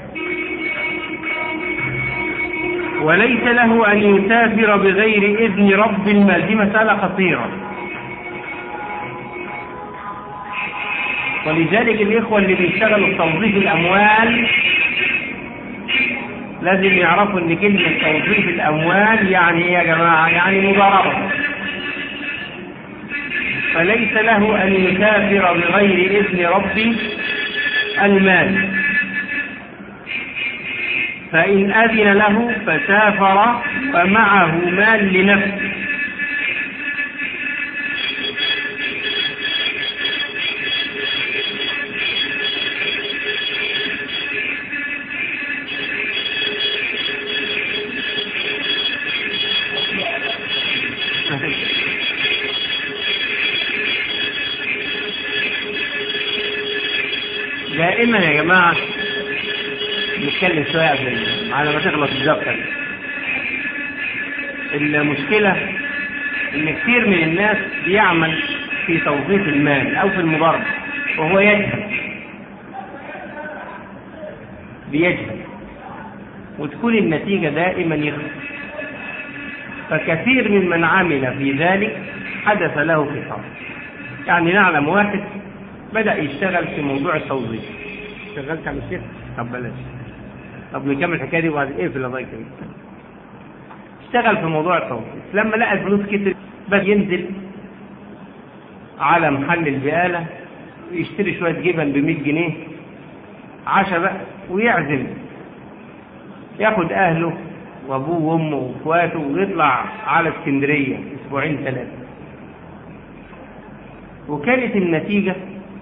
S1: وليس له أن يسافر بغير إذن رب المال دي مسألة خطيرة ولذلك الإخوة اللي بيشتغلوا في توظيف الأموال لازم يعرفوا إن كلمة توظيف الأموال يعني إيه يا جماعة؟ يعني مضاربة فليس له أن يسافر بغير إذن رب المال فإن أذن له فسافر فمعه مال لنفسه دائما يا جماعة نتكلم شوية قبل على ما تخلص الزبطة المشكلة إن كثير من الناس بيعمل في توظيف المال أو في المضاربة وهو يجهل بيجهل وتكون النتيجة دائما يخسر فكثير من من عمل في ذلك حدث له خسارة يعني نعلم واحد بدأ يشتغل في موضوع التوظيف شغلت على الشيخ طب بلاش طب نكمل الحكايه دي وبعد ايه في الله يكرمك اشتغل في موضوع التوظيف لما لقى الفلوس كتر بس ينزل على محل البقاله يشتري شويه جبن ب 100 جنيه عشاء بقى ويعزم ياخد اهله وابوه وامه واخواته ويطلع على اسكندريه اسبوعين ثلاثه وكانت النتيجه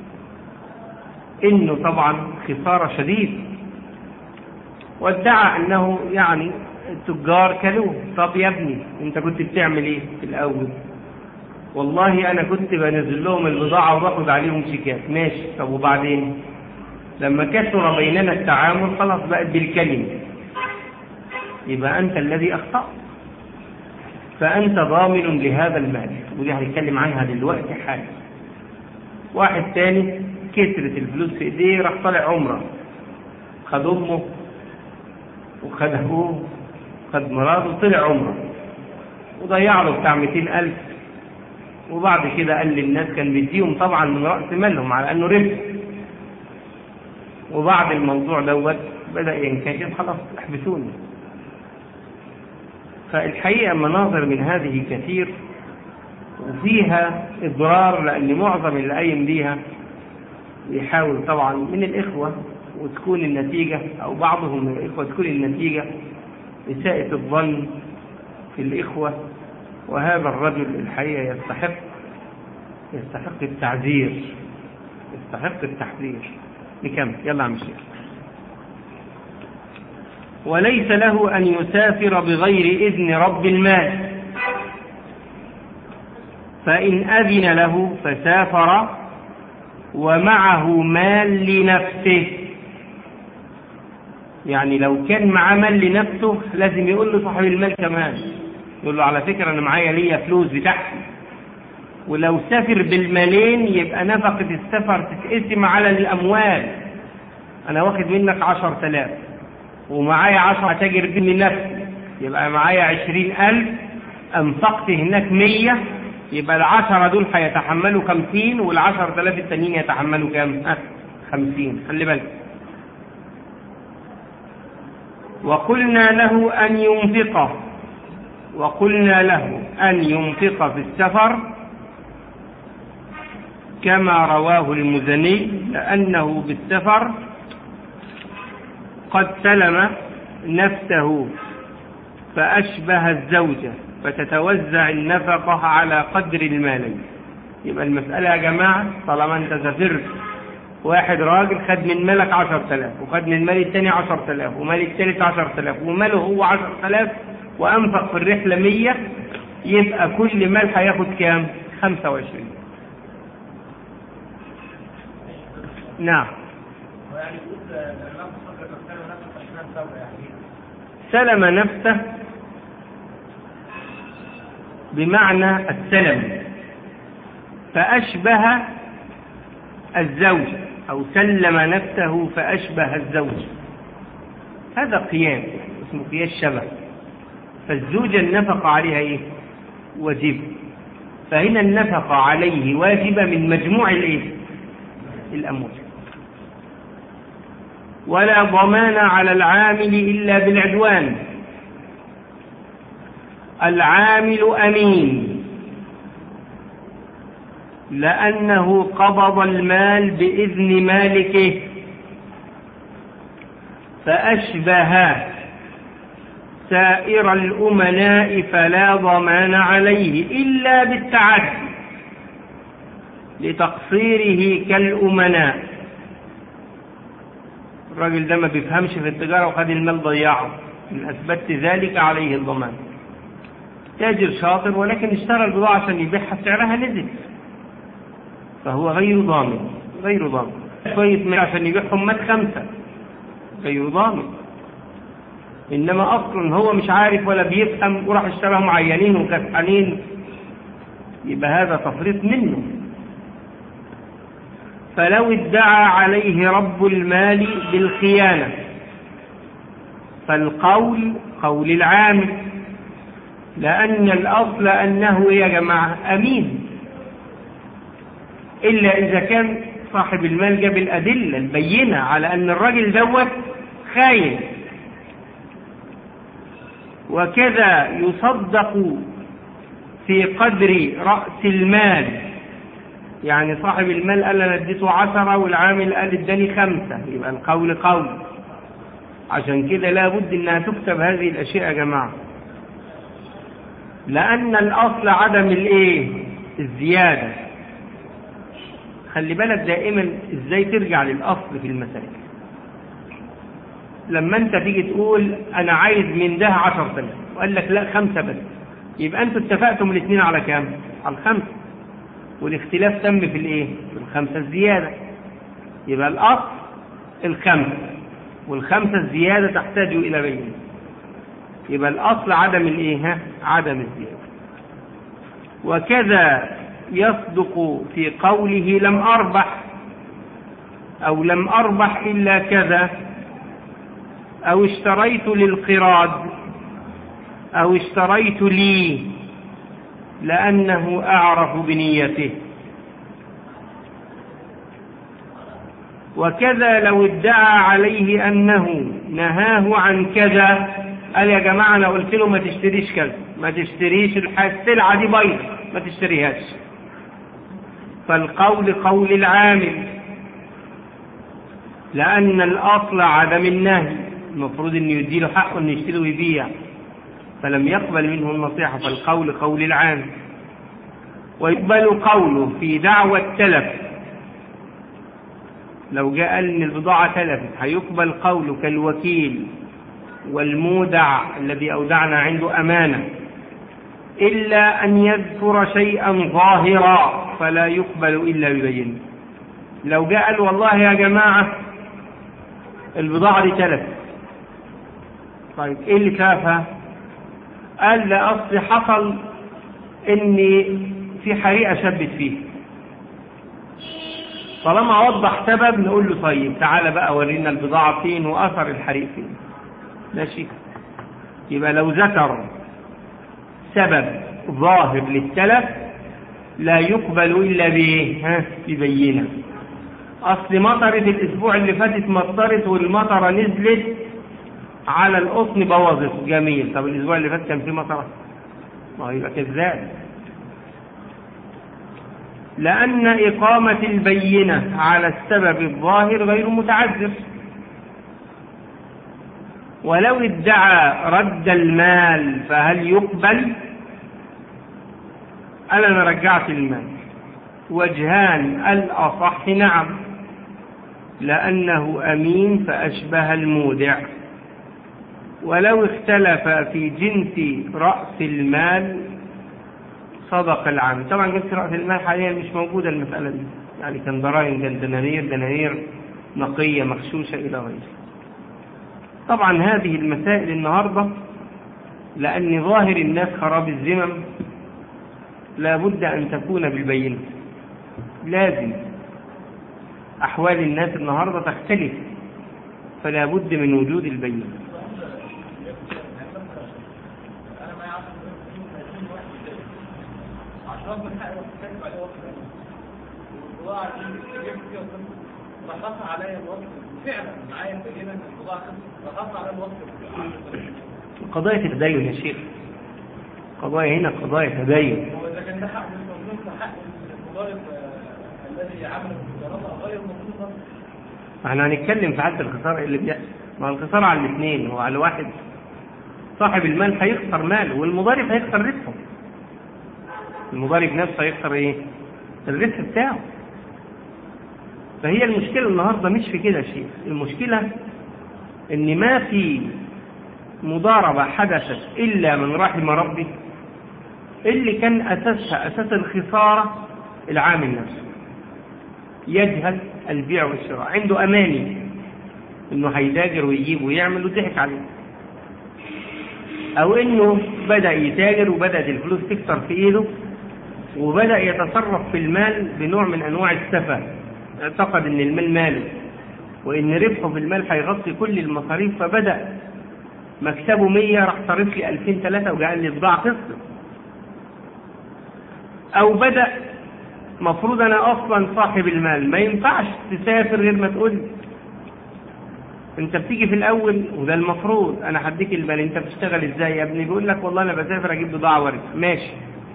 S1: انه طبعا خساره شديده وادعى انه يعني التجار كلوه طب يا ابني انت كنت بتعمل ايه في الاول والله انا كنت بنزل لهم البضاعه وباخد عليهم شيكات ماشي طب وبعدين لما كثر بيننا التعامل خلاص بقت بالكلمه يبقى انت الذي اخطات فانت ضامن لهذا المال ودي هنتكلم عنها دلوقتي حالا واحد تاني كترت الفلوس في ايديه راح طالع عمره خد امه وخد ابوه خد مراته وطلع عمره وضيع له بتاع 200000 وبعد كده قال للناس كان بيديهم طبعا من راس مالهم على انه ربح وبعد الموضوع دوت بدا ينكشف خلاص احبسوني فالحقيقه مناظر من هذه كثير وفيها اضرار لان معظم اللي قايم بيها بيحاول طبعا من الاخوه وتكون النتيجه او بعضهم من الاخوه تكون النتيجه اساءه الظن في الاخوه وهذا الرجل الحقيقه يستحق يستحق التعذير يستحق التحذير نكمل يلا عم الشيخ وليس له أن يسافر بغير إذن رب المال فإن أذن له فسافر ومعه مال لنفسه يعني لو كان معاه مال لنفسه لازم يقول له صاحب المال كمان يقول له على فكرة أنا معايا ليا فلوس بتاعتي ولو سافر بالمالين يبقى نفقة السفر تتقسم على الأموال أنا واخد منك عشر تلاف ومعايا عشر تاجر بني نفسي يبقى معايا عشرين ألف أنفقت هناك مية يبقى العشرة دول هيتحملوا خمسين والعشر تلاف التانيين يتحملوا كام؟ ها خمسين خلي بالك وقلنا له أن ينفق وقلنا له أن ينفق في السفر كما رواه المزني لأنه بالسفر قد سلم نفسه فأشبه الزوجة فتتوزع النفقة على قدر المالين يبقى المسألة يا جماعة طالما أنت سافرت واحد راجل خد من مالك عشر تلاف وخد من مال التاني عشر تلاف ومال التالت عشر تلاف وماله هو عشر تلاف وأنفق في الرحلة مية يبقى كل مال هياخد كام؟ خمسة وعشرين نعم
S3: ويعني يقول الإمام صدق السنة نفسه عشان سوى يعني
S1: سلم نفسه بمعنى السلم فأشبه الزوج أو سلم نفسه فأشبه الزوج هذا قياس اسمه قياس شبه فالزوجة النفقة عليها إيه؟ واجب فهنا النفقة عليه واجبة من مجموع الإيه؟ الأموال ولا ضمان على العامل إلا بالعدوان العامل أمين لأنه قبض المال بإذن مالكه فأشبه سائر الأمناء فلا ضمان عليه إلا بالتعدي لتقصيره كالأمناء الراجل ده ما بيفهمش في التجارة وخد المال ضيعه إن أثبتت ذلك عليه الضمان تاجر شاطر ولكن اشترى البضاعة عشان يبيعها سعرها نزل فهو غير ضامن غير ضامن شوية من عشان يبيعهم مات خمسة غير ضامن إنما أصلا هو مش عارف ولا بيفهم وراح اشتراهم عيانين وكسحانين يبقى هذا تفريط منه فلو ادعى عليه رب المال بالخيانة فالقول قول العامل لأن الأصل أنه يا جماعة أمين إلا إذا كان صاحب المال جاب الأدلة البينة على أن الراجل دوت خاين وكذا يصدق في قدر رأس المال يعني صاحب المال قال أنا اديته عشرة والعامل قال اداني خمسة يبقى القول قول عشان كده لابد انها تكتب هذه الاشياء يا جماعة لان الاصل عدم الايه الزيادة خلي بالك دائما ازاي ترجع للاصل في المسائل لما انت تيجي تقول انا عايز من ده عشر تلاف وقال لك لا خمسة بس يبقى انتوا اتفقتم الاثنين على كام على الخمسة والاختلاف تم في الايه في الخمسة الزيادة يبقى الاصل الخمسة والخمسة الزيادة تحتاج الى بين يبقى الاصل عدم الايه ها؟ عدم الزيادة وكذا يصدق في قوله لم اربح او لم اربح الا كذا او اشتريت للقراد او اشتريت لي لأنه أعرف بنيته وكذا لو ادعى عليه أنه نهاه عن كذا قال يا جماعة أنا قلت له ما تشتريش كذا ما تشتريش السلعة دي بيض ما تشتريهاش فالقول قول العامل لأن الأصل عدم النهي المفروض أن يديله حقه أن يشتري ويبيع فلم يقبل منه النصيحة فالقول قول العام ويقبل قوله في دعوى التلف لو جاء ان البضاعة تلفت هيقبل قوله كالوكيل والمودع الذي أودعنا عنده أمانة إلا أن يذكر شيئا ظاهرا فلا يقبل إلا ببينه لو جاء قال والله يا جماعة البضاعة دي تلفت طيب ايه اللي كافها قال لا اصل حصل ان في حريقه شبت فيه طالما وضح سبب نقول له طيب تعالى بقى ورينا البضاعه فين واثر الحريق فين ماشي يبقى لو ذكر سبب ظاهر للتلف لا يقبل الا بايه ها ببينه اصل مطرت الاسبوع اللي فاتت مطرت والمطره نزلت على القطن بوظت جميل طب الاسبوع اللي فات كان فيه مطره ما هو يبقى كذاب لأن إقامة البينة على السبب الظاهر غير متعذر ولو ادعى رد المال فهل يقبل أنا أنا رجعت المال وجهان الأصح نعم لأنه أمين فأشبه المودع ولو اختلف في جنس رأس المال صدق العام طبعا جنس رأس المال حاليا مش موجودة المسألة دي يعني كان ضرائب كان دنانير دنانير نقية مغشوشة إلى غيره طبعا هذه المسائل النهاردة لأن ظاهر الناس خراب الذمم لابد أن تكون بالبينة لازم أحوال الناس النهاردة تختلف فلا بد من وجود البينة
S3: انا معايا 10 30 واحد عشان من حق وقت عليه وقت والبضاعه دي جبت فيها وصلت رخص عليا الوقت فعلا معايا بينه ان البضاعه خلصت رخص عليا الوقت
S1: قضايا تدين يا شيخ قضايا هنا قضايا تدين
S3: هو اذا كان ده حق المظلوم فحق المضارب آه، الذي عمل المضاربه غير مظلوم
S1: احنا هنتكلم في حد الخسارة اللي بيحصل ما الخسارة على الاثنين هو على واحد صاحب المال هيخسر ماله والمضارب هيخسر ربحه المضارب نفسه هيخسر ايه الربح بتاعه فهي المشكلة النهاردة مش في كده شيء المشكلة ان ما في مضاربة حدثت الا من رحم ربي اللي كان اساسها اساس الخسارة العامل نفسه يجهل البيع والشراء عنده اماني انه هيتاجر ويجيب ويعمل وضحك عليه او انه بدا يتاجر وبدات الفلوس تكتر في ايده وبدا يتصرف في المال بنوع من انواع السفه اعتقد ان المال ماله وان ربحه في المال هيغطي كل المصاريف فبدا مكسبه 100 راح صارف لي 2000 3 وجعل لي بضاعه قسط او بدا مفروض انا اصلا صاحب المال ما ينفعش تسافر غير ما تقول لي. انت بتيجي في الاول وده المفروض انا هديك المال انت بتشتغل ازاي يا ابني بيقول لك والله انا بسافر اجيب بضاعه وارجع ماشي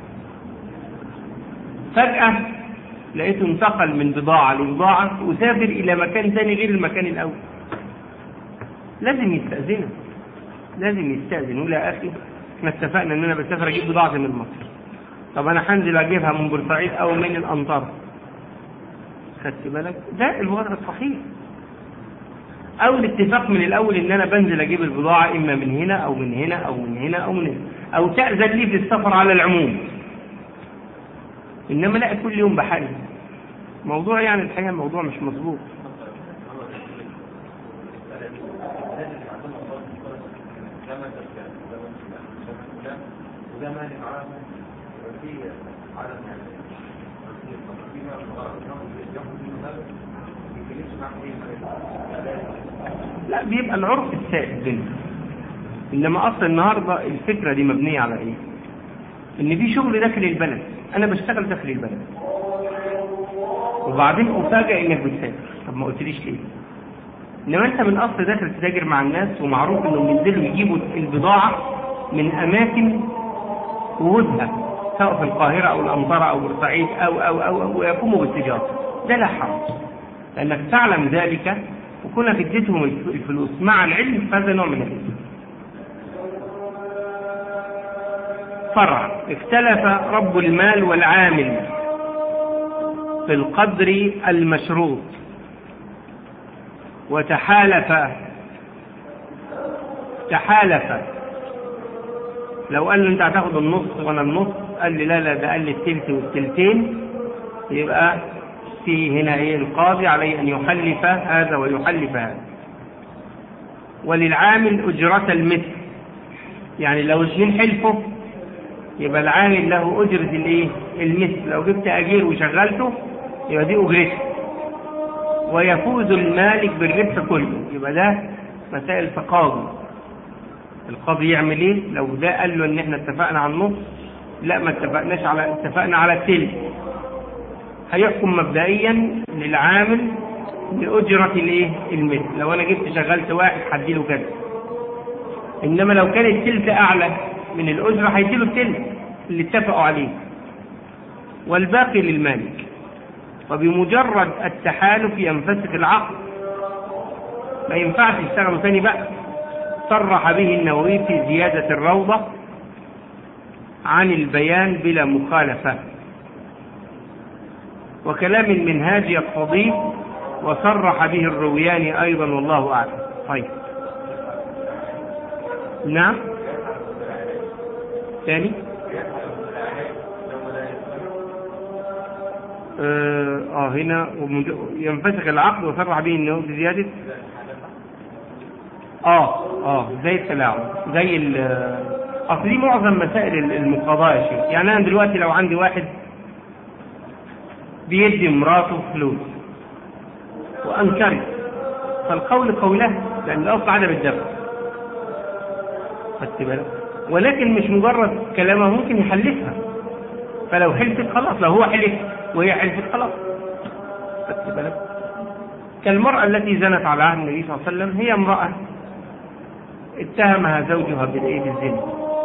S1: فجاه لقيته انتقل من بضاعه لبضاعه وسافر الى مكان ثاني غير المكان الاول لازم يستاذنك لازم يستاذن يقول يا اخي احنا اتفقنا ان انا بسافر اجيب بضاعه من مصر طب انا هنزل اجيبها من بورسعيد او من الانطره خدت بالك ده الوضع الصحيح او الاتفاق من الاول ان انا بنزل اجيب البضاعه اما من هنا او من هنا او من هنا او من هنا او تاذن لي في السفر على العموم انما لا كل يوم بحالي موضوع يعني الحقيقه الموضوع مش مظبوط
S2: وده مانع عام وفي عدم يعني في نوع من الغرض ياخد منه مال ما يتكلمش معاه ايه
S1: لا بيبقى العرف السائد بينهم انما اصل النهارده الفكره دي مبنيه على ايه ان في شغل داخل البلد انا بشتغل داخل البلد وبعدين افاجئ انك بتسافر طب ما قلتليش ليه انما انت من اصل داخل تتاجر مع الناس ومعروف انهم بينزلوا يجيبوا البضاعه من اماكن وجودها سواء في القاهره او الامطره او بورسعيد أو, او او او ويقوموا بالتجاره ده لا حرج لانك تعلم ذلك وكونك اديتهم الفلوس مع العلم فهذا نوع من العلم فرع اختلف رب المال والعامل في القدر المشروط وتحالف تحالف لو قال له انت هتاخد النص وانا النص قال لي لا لا ده قال لي التلت والتلتين يبقى في هنا ايه القاضي عليه ان يحلف هذا ويحلف هذا وللعامل اجرة المثل يعني لو اثنين حلفوا يبقى العامل له اجرة الايه المثل لو جبت اجير وشغلته يبقى دي اجرته ويفوز المالك بالربح كله يبقى ده مسائل تقاضي القاضي يعمل ايه لو ده قال له ان احنا اتفقنا على النص لا ما اتفقناش على اتفقنا على التلت هيحكم مبدئيا للعامل بأجرة الايه المثل لو انا جبت شغلت واحد هديله كذا إنما لو كان التلت أعلى من الأجرة هيديله التلت اللي اتفقوا عليه والباقي للمالك وبمجرد التحالف ينفسخ العقد ما ينفعش يشتغلوا تاني بقى صرح به النووي في زيادة الروضة عن البيان بلا مخالفة وكلام المنهاج يقتضيه وصرح به الروياني أيضا والله أعلم طيب نعم ثاني آه, آه هنا ومج- ينفسخ العقد وصرح به النووي بزيادة اه اه زي التلاعب زي ال اصل دي معظم مسائل المقاضاة يا شيخ يعني انا دلوقتي لو عندي واحد بيدي مراته فلوس وانكرت فالقول قولها لان الاصل عدم الدفع خدت بالك ولكن مش مجرد كلامها ممكن يحلفها فلو حلفت خلاص لو هو حلف وهي حلفت خلاص خدت بالك كالمرأة التي زنت على عهد النبي صلى الله عليه وسلم هي امرأة اتهمها زوجها بالايه بالزنا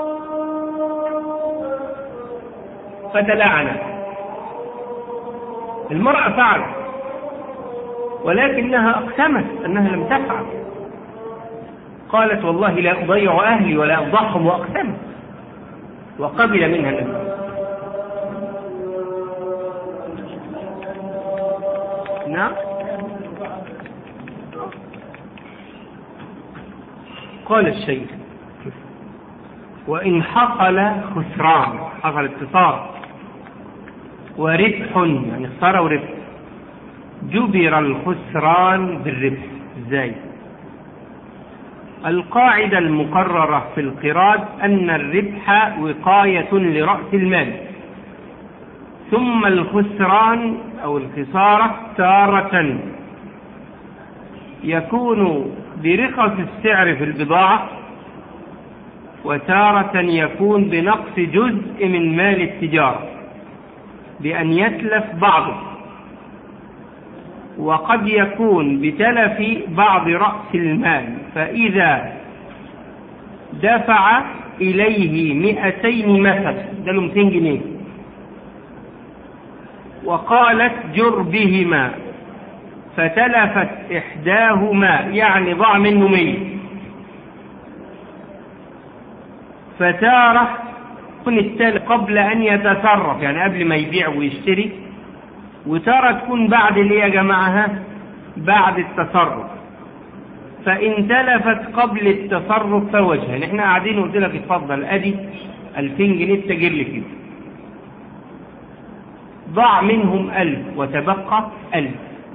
S1: فتلاعنت المرأة فعلت ولكنها أقسمت أنها لم تفعل قالت والله لا أضيع أهلي ولا أفضحهم وأقسمت وقبل منها النبي نعم قال الشيخ وإن حصل خسران حصل اتصال وربح يعني خسارة وربح جبر الخسران بالربح ازاي القاعدة المقررة في القراض أن الربح وقاية لرأس المال ثم الخسران أو الخسارة تارة يكون برخص السعر في البضاعة وتارة يكون بنقص جزء من مال التجارة بأن يتلف بعضه وقد يكون بتلف بعض رأس المال فإذا دفع إليه مئتين مثلا ده له 200 جنيه وقالت جر بهما فتلفت إحداهما يعني ضاع منه مية فتارة تكون التالي قبل أن يتصرف يعني قبل ما يبيع ويشتري وتارة تكون بعد اللي يا جماعة بعد التصرف فإن تلفت قبل التصرف فوجها احنا قاعدين قلت لك اتفضل ادي 2000 جنيه تجر لي كده ضاع منهم ألف وتبقى ألف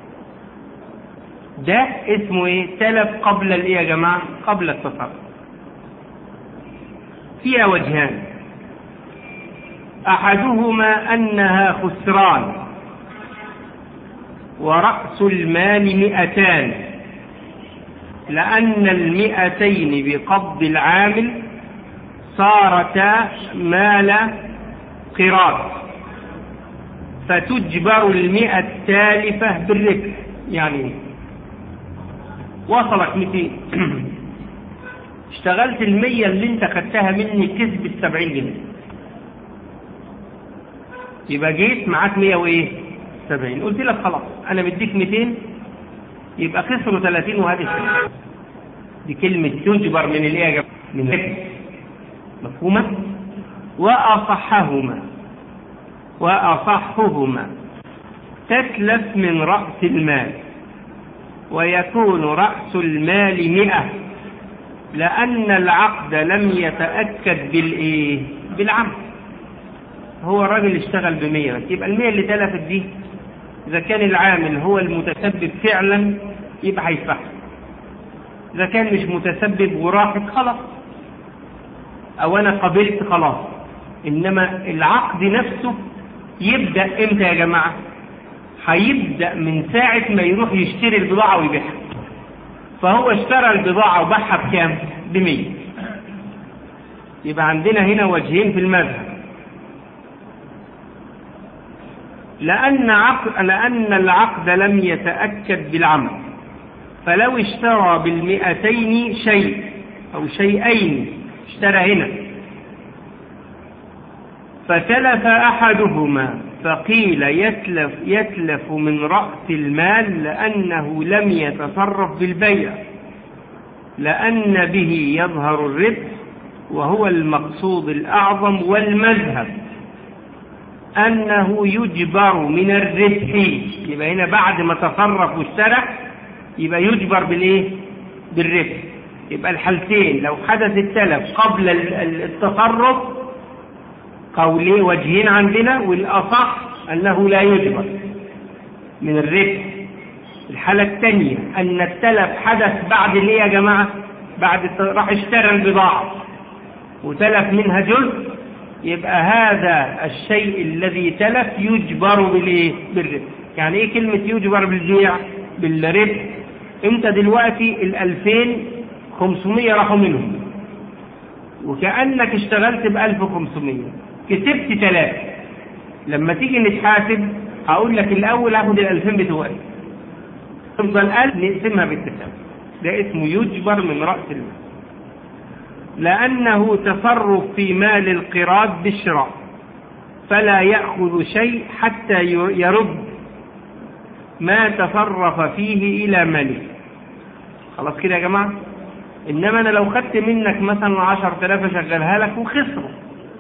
S1: ده اسمه ايه تلف قبل الايه يا جماعة قبل التصرف فيها وجهان أحدهما أنها خسران ورأس المال مئتان لأن المئتين بقبض العامل صارتا مال قراط فتجبر المئة التالفة بالربح يعني وصلك 200 اشتغلت المية اللي انت خدتها مني كسبت 70 جنيه يبقى جيت معاك 100 وايه 70 قلت لك خلاص انا مديك 200 يبقى خسروا 30 وهذه الشيء دي كلمة تجبر من الايه يا جماعة من الربح مفهومة وأصحهما وأصحهما تتلف من رأس المال ويكون رأس المال مئة لأن العقد لم يتأكد بالإيه؟ بالعمد هو الراجل اشتغل بمية بس يبقى المية اللي تلفت دي إذا كان العامل هو المتسبب فعلا يبقى هيدفعها إذا كان مش متسبب وراحت خلاص أو أنا قبلت خلاص إنما العقد نفسه يبدأ إمتى يا جماعة؟ هيبدأ من ساعة ما يروح يشتري البضاعة ويبيعها فهو اشترى البضاعة وباعها بكام؟ بمية يبقى عندنا هنا وجهين في المذهب لأن, عقد لأن العقد لم يتأكد بالعمل فلو اشترى بالمئتين شيء أو شيئين اشترى هنا فتلف أحدهما فقيل يتلف, يتلف من رأس المال لأنه لم يتصرف بالبيع لأن به يظهر الربح وهو المقصود الأعظم والمذهب أنه يجبر من الربح يبقى هنا بعد ما تصرف واشترى يبقى يجبر بالإيه؟ بالربح يبقى الحالتين لو حدث التلف قبل التصرف قولي وجهين عندنا والأصح أنه لا يجبر من الربح الحالة الثانية أن التلف حدث بعد الايه يا جماعة بعد راح اشترى البضاعة وتلف منها جزء يبقى هذا الشيء الذي تلف يجبر بالايه بالربح يعني ايه كلمة يجبر بالبيع بالربح انت دلوقتي الالفين خمسمية راحوا منهم وكأنك اشتغلت بألف وخمسمية كسبت ثلاثة لما تيجي نتحاسب هقول لك الأول هاخد الألفين بتوعي تفضل ألف نقسمها بالتساوي ده اسمه يجبر من رأس المال لأنه تصرف في مال القراض بالشراء فلا يأخذ شيء حتى يرد ما تصرف فيه إلى ماله خلاص كده يا جماعة إنما أنا لو خدت منك مثلا عشر تلاف أشغلها لك وخسروا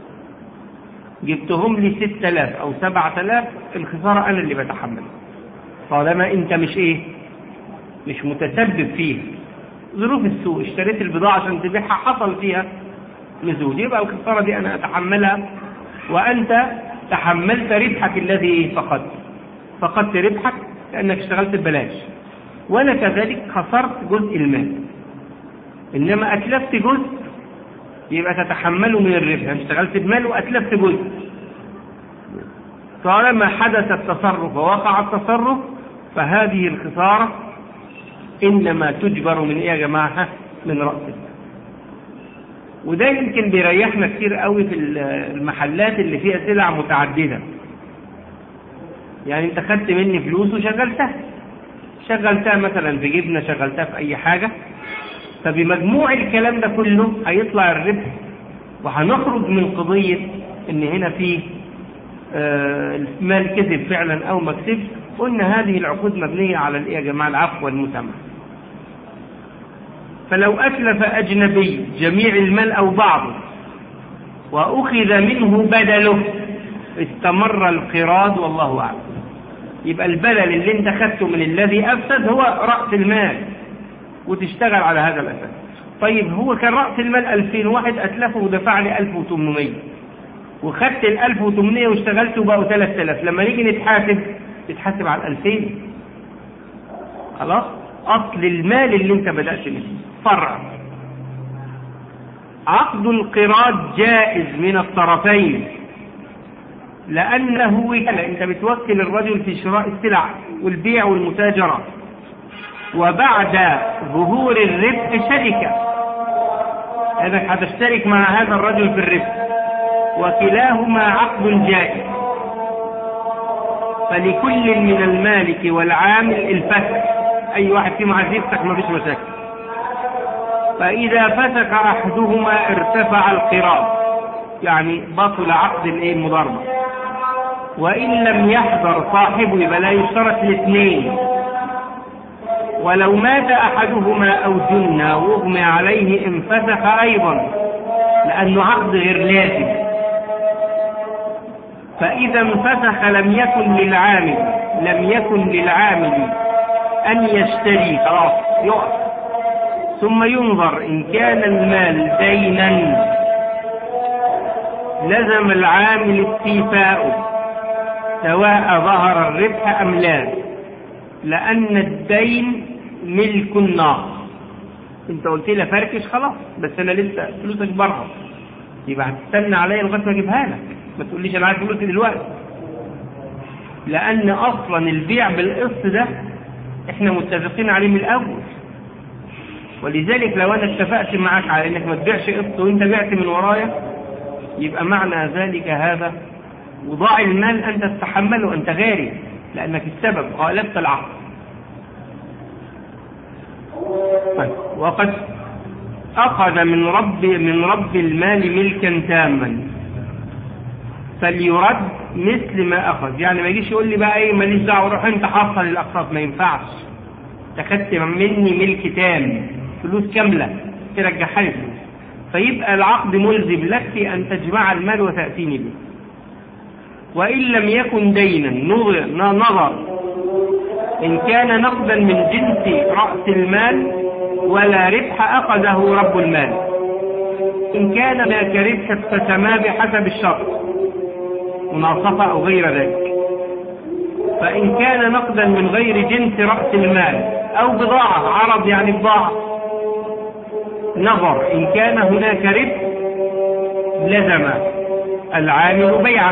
S1: جبتهم لي ست تلاف أو سبع تلاف الخسارة أنا اللي بتحمل طالما أنت مش إيه مش متسبب فيه ظروف السوق اشتريت البضاعة عشان تبيعها حصل فيها نزول يبقى الخسارة دي أنا أتحملها وأنت تحملت ربحك الذي فقدت فقدت ربحك لأنك اشتغلت ببلاش وأنا كذلك خسرت جزء المال إنما أتلفت جزء يبقى تتحمله من الربح يعني اشتغلت بمال وأتلفت جزء طالما حدث التصرف ووقع التصرف فهذه الخسارة إنما تجبر من إيه يا جماعة من رأس المال وده يمكن بيريحنا كتير قوي في المحلات اللي فيها سلع متعددة يعني انت خدت مني فلوس وشغلتها شغلتها مثلا في جبنة شغلتها في اي حاجة فبمجموع الكلام ده كله هيطلع الربح وهنخرج من قضية ان هنا في آه المال كذب فعلا او ما كذبش قلنا هذه العقود مبنية على الايه يا جماعة العفو والمسامحة فلو أتلف أجنبي جميع المال أو بعضه وأخذ منه بدله استمر القراض والله أعلم يبقى البدل اللي انت خدته من الذي أفسد هو رأس المال وتشتغل على هذا الأساس طيب هو كان رأس المال 2000 واحد أتلفه ودفع لي 1800 وخدت ال 1800 واشتغلت وبقوا 3000 لما نيجي نتحاسب تتحاسب على ال 2000 خلاص أصل المال اللي انت بدأت منه فرع عقد القراض جائز من الطرفين لأنه وكالة أنت بتوكل الرجل في شراء السلع والبيع والمتاجرة وبعد ظهور الربح شركة أنك هتشترك مع هذا الرجل في الربح وكلاهما عقد جائز فلكل من المالك والعامل الفتح أي واحد فيهم عايز يفتح ما فيش مشاكل فإذا فسخ أحدهما ارتفع القراض يعني بطل عقد الايه المضاربة وإن لم يحضر صاحبه يبقى لا يشترط الاثنين ولو مات أحدهما أو جن واغمي عليه انفسخ أيضا لأنه عقد غير لازم فإذا انفسخ لم يكن للعامل لم يكن للعامل أن يشتري خلاص يقف ثم ينظر إن كان المال دينا لزم العامل استيفاؤه سواء ظهر الربح أم لا لأن الدين ملك ناقص انت قلت لي فركش خلاص بس انا لسه فلوسك بره يبقى هتستنى عليا لغايه ما اجيبها لك ما تقوليش انا عايز فلوسي دلوقتي لان اصلا البيع بالقسط ده احنا متفقين عليه من الاول ولذلك لو انا اتفقت معاك على انك ما تبيعش قسط وانت بعت من ورايا يبقى معنى ذلك هذا وضاع المال انت تتحمله انت غاري لانك السبب خالفت العقد طيب وقد أخذ من رب من رب المال ملكا تاما فليرد مثل ما أخذ يعني ما يجيش يقول لي بقى إيه ماليش دعوة روح أنت حصل الأقساط ما ينفعش أخدت مني ملك تام فلوس كاملة ترجعها لي فلوس فيبقى العقد ملزم لك في أن تجمع المال وتأتيني به وإن لم يكن دينا نظر, نظر إن كان نقدا من جنس رأس المال ولا ربح أخذه رب المال إن كان ذاك ربح اقتسما بحسب الشرط مناصفة أو غير ذلك فإن كان نقدا من غير جنس رأس المال أو بضاعة عرض يعني بضاعة نظر إن كان هناك ربح لزم العامل بيعه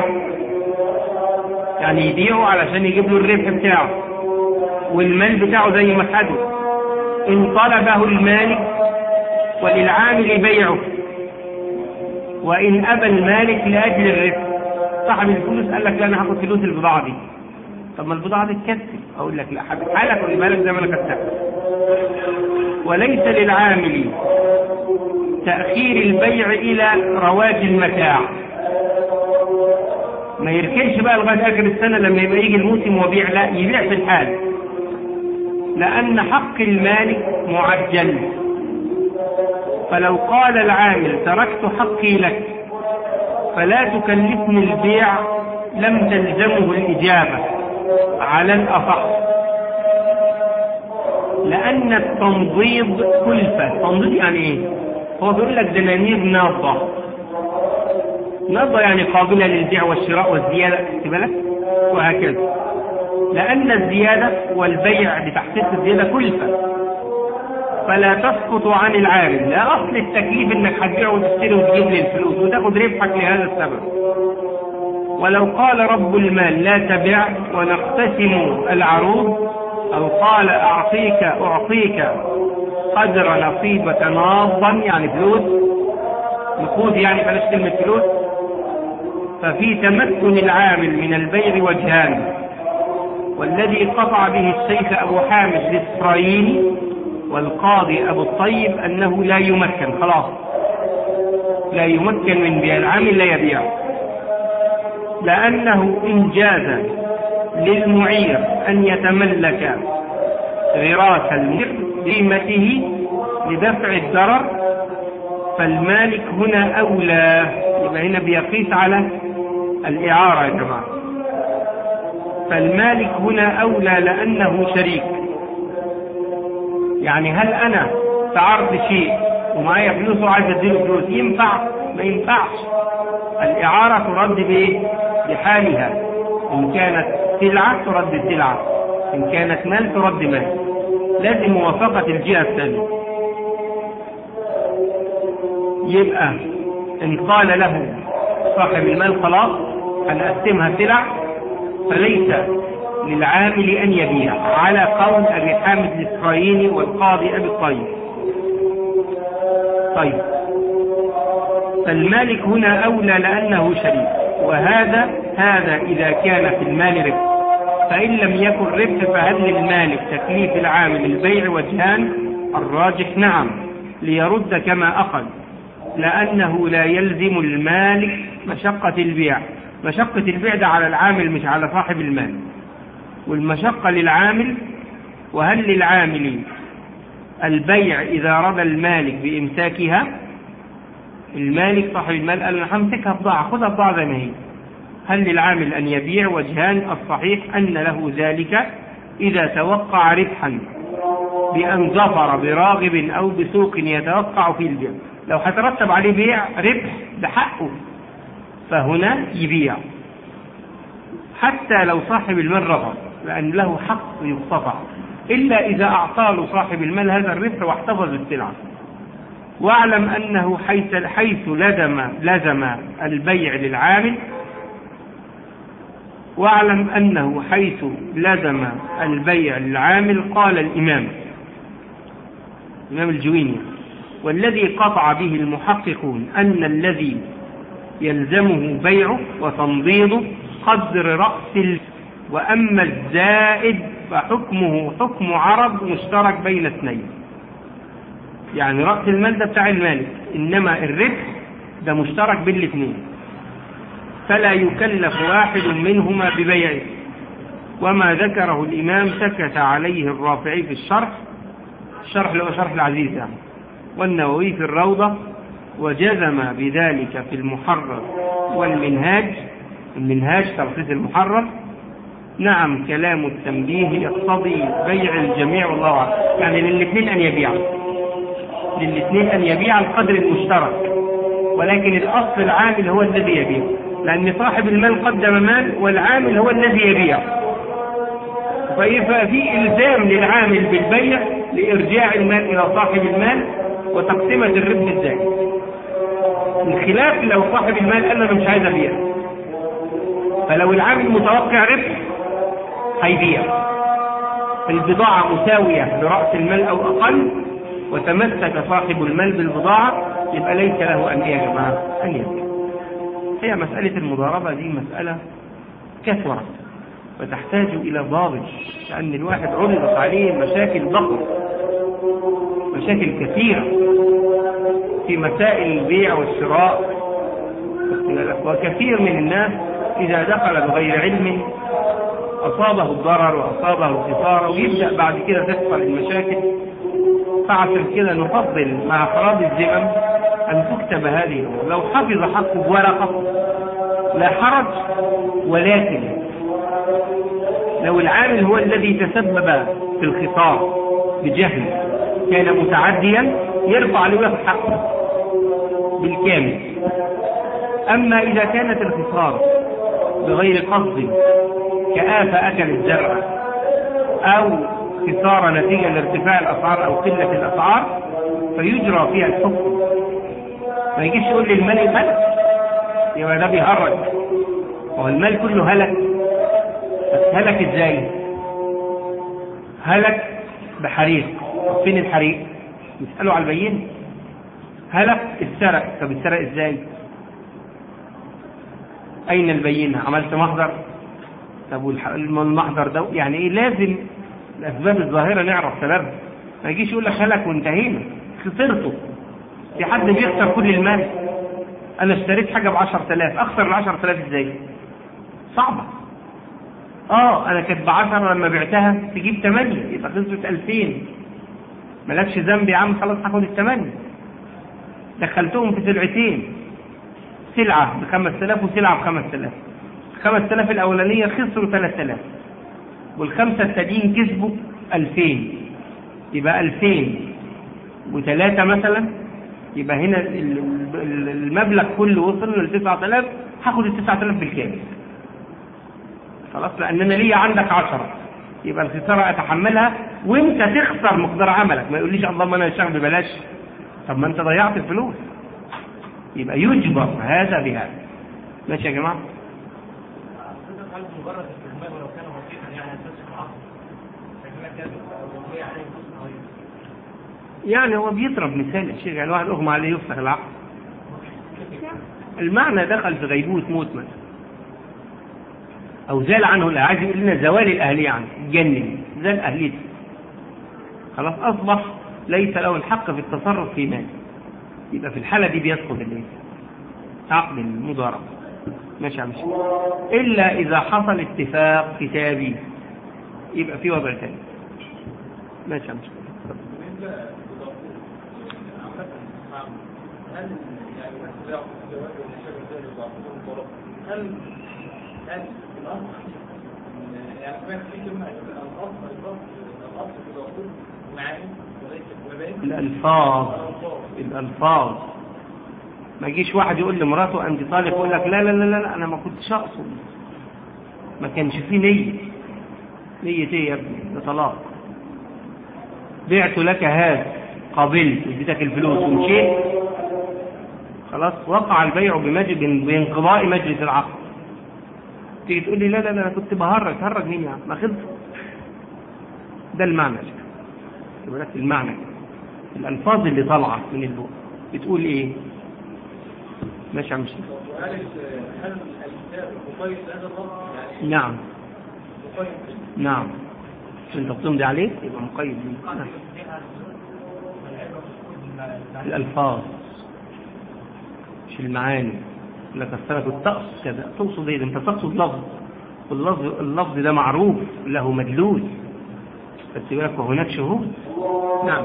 S1: يعني يبيعه علشان يجيب له الربح بتاعه والمال بتاعه زي ما خده إن طلبه المالك وللعامل بيعه وإن أبى المالك لأجل الربح صاحب الفلوس قال لك لا أنا هاخد فلوس البضاعة دي طب ما البضاعة دي تكسب أقول لك لا حبيب حالك خلي بالك زي ما أنا كسبت وليس للعامل تأخير البيع إلى رواج المتاع ما يركنش بقى لغاية آخر السنة لما يبقى يجي الموسم وبيع لا يبيع في الحال لأن حق المالك معجل فلو قال العامل تركت حقي لك فلا تكلفني البيع لم تلزمه الإجابة على الأصح لأن التنضيض كلفة تنضيض يعني إيه؟ هو بيقول لك دنانير ناضة ناضة يعني قابلة للبيع والشراء والزيادة خد بالك وهكذا لأن الزيادة والبيع بتحقيق الزيادة كلفة فلا تسقط عن العامل لا أصل التكليف إنك هتبيع وتشتري وتجيب لي الفلوس وتاخد ربحك لهذا السبب ولو قال رب المال لا تبع ونقتسم العروض أو قال أعطيك أعطيك قدر نصيبك ناضا يعني فلوس نقود يعني بلاش كلمة فلوس ففي تمكن العامل من البيع وجهان والذي قطع به الشيخ أبو حامد الإسرائيلي والقاضي أبو الطيب أنه لا يمكن خلاص لا يمكن من بيع العامل لا يبيع لأنه إن جاز للمعير أن يتملك غراس المعير قيمته لدفع الضرر فالمالك هنا أولى يبقى هنا بيقيس على الإعارة يا جماعة فالمالك هنا أولى لأنه شريك يعني هل أنا في عرض شيء ومعايا فلوس وعايز أديله فلوس ينفع ما ينفعش الإعارة ترد بإيه؟ بحالها إن كانت سلعة ترد السلعة إن كانت مال ترد مال لازم موافقة الجهة الثانية يبقى إن قال له صاحب المال خلاص هنقسمها سلع فليس للعامل أن يبيع على قول أبي حامد الإسرائيلي والقاضي أبي الطيب طيب فالمالك هنا أولى لأنه شريك وهذا هذا إذا كان في المال ربح فإن لم يكن ربح فهل للمالك تكليف العامل البيع وجهان الراجح نعم ليرد كما أخذ لأنه لا يلزم المالك مشقة البيع مشقة البيع ده على العامل مش على صاحب المال والمشقة للعامل وهل للعامل البيع إذا رضى المالك بإمساكها المالك صاحب المال قال أنا همسكها بضاعة خدها بضاعة زي ما هي هل للعامل أن يبيع وجهان الصحيح أن له ذلك إذا توقع ربحا بأن ظفر براغب أو بسوق يتوقع في البيع لو هترتب عليه بيع ربح بحقه فهنا يبيع حتى لو صاحب المال رفض لأن له حق يقتطع إلا إذا أعطى له صاحب المال هذا الربح واحتفظ بالسلعة واعلم أنه حيث, حيث لزم, لزم البيع للعامل واعلم أنه حيث لزم البيع للعامل قال الإمام الإمام الجويني والذي قطع به المحققون أن الذي يلزمه بيعه وتنضيضه قدر رأس ال... وأما الزائد فحكمه حكم عرض مشترك بين اثنين يعني رأس المال ده بتاع المالك إنما الربح ده مشترك بين الاثنين فلا يكلف واحد منهما ببيعه وما ذكره الإمام سكت عليه الرافعي في الشرح الشرح اللي هو شرح العزيز يعني والنووي في الروضة وجزم بذلك في المحرر والمنهاج المنهاج تلخيص المحرر نعم كلام التنبيه يقتضي بيع الجميع والله أعلم يعني للاثنين أن يبيعوا للاثنين أن يبيع القدر المشترك ولكن الأصل العامل هو الذي يبيع لأن صاحب المال قدم مال والعامل هو الذي يبيع ففي إلزام للعامل بالبيع لإرجاع المال إلى صاحب المال وتقسيمة الربح الزائد الخلاف لو صاحب المال قال أنا مش عايز أبيع فلو العامل متوقع ربح هيبيع البضاعة مساوية لرأس المال أو أقل وتمسك صاحب المال بالبضاعة يبقى ليس له أن إيه يا جماعة أن يبيع هي مسألة المضاربة دي مسألة كثرة وتحتاج إلى ضابط لأن الواحد عرضت عليه مشاكل ضخمة مشاكل كثيرة في مسائل البيع والشراء وكثير من الناس إذا دخل بغير علم أصابه الضرر وأصابه الخسارة ويبدأ بعد كده تحصل المشاكل فعشان كده نفضل مع أفراد الذمم أن تكتب هذه الأمور لو حفظ حقه بورقة لا حرج ولكن لو العامل هو الذي تسبب في الخسارة بجهل كان متعديا يرفع عليه وياخد حقه بالكامل أما إذا كانت الخسارة بغير قصد كآفة أكل الزرع أو خسارة نتيجة لارتفاع الأسعار أو قلة الأسعار فيجرى فيها الحكم ما يجيش يقول لي المال هلك يبقى ده بيهرج هو المال كله هلك بس هلك ازاي هلك بحريق طب فين الحريق يسألوا على البين هلك اتسرق طب اتسرق ازاي اين البينة عملت محضر طب والح- المحضر ده يعني ايه لازم الاسباب الظاهرة نعرف سببها ما يجيش يقول لك هلك وانتهينا خسرته في حد بيخسر كل المال انا اشتريت حاجة ب 10000 اخسر ال 10000 ازاي صعبة اه انا كانت ب 10 لما بعتها تجيب 8 يبقى خسرت 2000 مالكش ذنب يا عم خلاص هاخد الثمانية دخلتهم في سلعتين سلعة ب 5000 وسلعة ب 5000 5000 الأولانية خسروا 3000 والخمسة التانيين كسبوا 2000 يبقى 2000 وثلاثة مثلا يبقى هنا ال- ال- المبلغ كله وصل ل 9000 هاخد ال 9000 بالكامل خلاص لان انا ليا عندك 10 يبقى الخساره اتحملها وانت تخسر مقدار عملك ما يقوليش اللهم انا اشتغل ببلاش طب ما انت ضيعت الفلوس يبقى يجبر هذا بهذا ماشي يا جماعه
S3: حضرتك قال مجرد استثمار ولو كان بسيطا يعني اساس في العقد لكن كان الوصية عليه فلوس قليلة
S1: يعني هو بيضرب مثال يا شيخ يعني واحد اغمى عليه يفسخ العقد المعنى دخل في غيبوبة موت مثلا او زال عنه لا عايز يقول لنا زوال الاهليه عنه جنن زال اهليته خلاص اصبح ليس له الحق في التصرف في ماله يبقى في الحاله دي بيسقط الايه عقد المضاربه ماشي يا عم شيخ. الا اذا حصل اتفاق كتابي يبقى في وضع ثاني ماشي يا عم شيخ.
S3: بالنسبة عامة هل يعني مثلا الزواج والشغل ده اللي بعضهم طرق هل هل الأصل يعني سمعت في كلمة الأصل الأصل الأصل في العقود معاني وليس مبادئ
S1: الألفاظ الألفاظ ما يجيش واحد يقول لمراته أنت طالق يقول لك لا لا لا لا أنا ما كنتش أقصد ما كانش فيه نية نية إيه يا ابني ده طلاق بعت لك هذا قبلت اديتك الفلوس ومشيت خلاص وقع البيع بمجد بانقضاء مجلس العقد تيجي تقول لي لا لا لا انا كنت بهرج هرج مين يا عم ما خلص ده المعنى يا شيخ. يبقى لك المعنى الألفاظ اللي طالعة من البوق بتقول إيه ماشي يا عم شيخ
S3: هل هل الكتاب مقيد هذا الرب يعني
S1: نعم
S3: مقيد
S1: نعم مش انت بتمضي عليه يبقى مقيد بيه نعم. الألفاظ مش المعاني لك أصل كنت تقصد كذا تقصد ايه ده انت تقصد لفظ واللفظ اللفظ ده معروف له مدلول بس بالك وهناك شهود نعم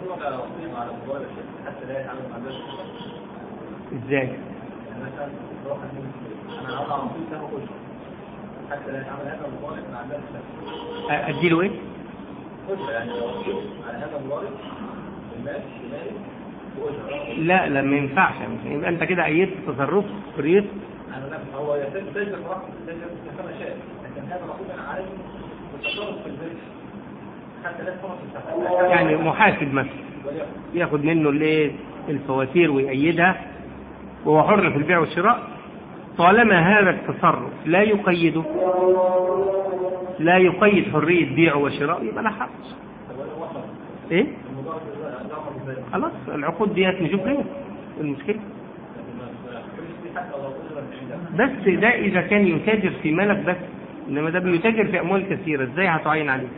S2: حتى لا يتعامل مع الناس
S1: ازاي
S2: مثلا روح انا اضع رصيد له اجر حتى لا يتعامل هذا المضارب مع الناس
S1: أ- اديله ايه
S2: اجر يعني رصيد على هذا المضارب المال المالي واجر
S1: لا لا ما ينفعش يبقى انت كده ايدت تصرف حريته
S2: انا لا هو يتم تجد فرق تجد كما شاء لكن هذا رصيد انا عارف بالتصرف في البيت حتى لا يتفرق في
S1: يعني محاسب مثلا ياخد منه الايه الفواتير ويأيدها وهو حر في البيع والشراء طالما هذا التصرف لا يقيده لا يقيد حرية بيع وشراء يبقى لا حرج ايه
S2: المضارب الامر ازاي
S1: خلاص العقود ديت نشوف ايه المشكلة
S2: حتى لو اجر عندها
S1: بس ده اذا كان يتاجر في مالك بس انما ده بيتاجر في اموال كثيرة ازاي هتعين عليه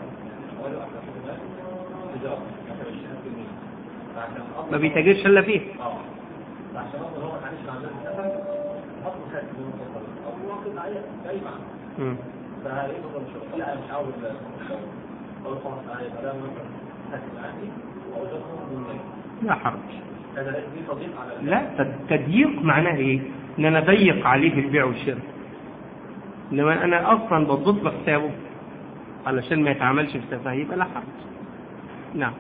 S1: ما بيتاجرش الا فيه
S2: عشان اقدر هو معلش مع الناس الاسد حط خاتم من التصرف او واخد عليه اي معنى
S1: مم.
S2: فهيفضل مش لا مش عاوز اقول خلاص انا يبقى ده مثلا خاتم عندي او ده من المال.
S1: لا حرج
S2: هذا ليس دي تضييق على
S1: لا تد- تضييق معناه ايه ان انا اضيق عليه في البيع والشراء انما انا اصلا بضبط له حسابه علشان ما يتعاملش في سفاه يبقى لا حرج نعم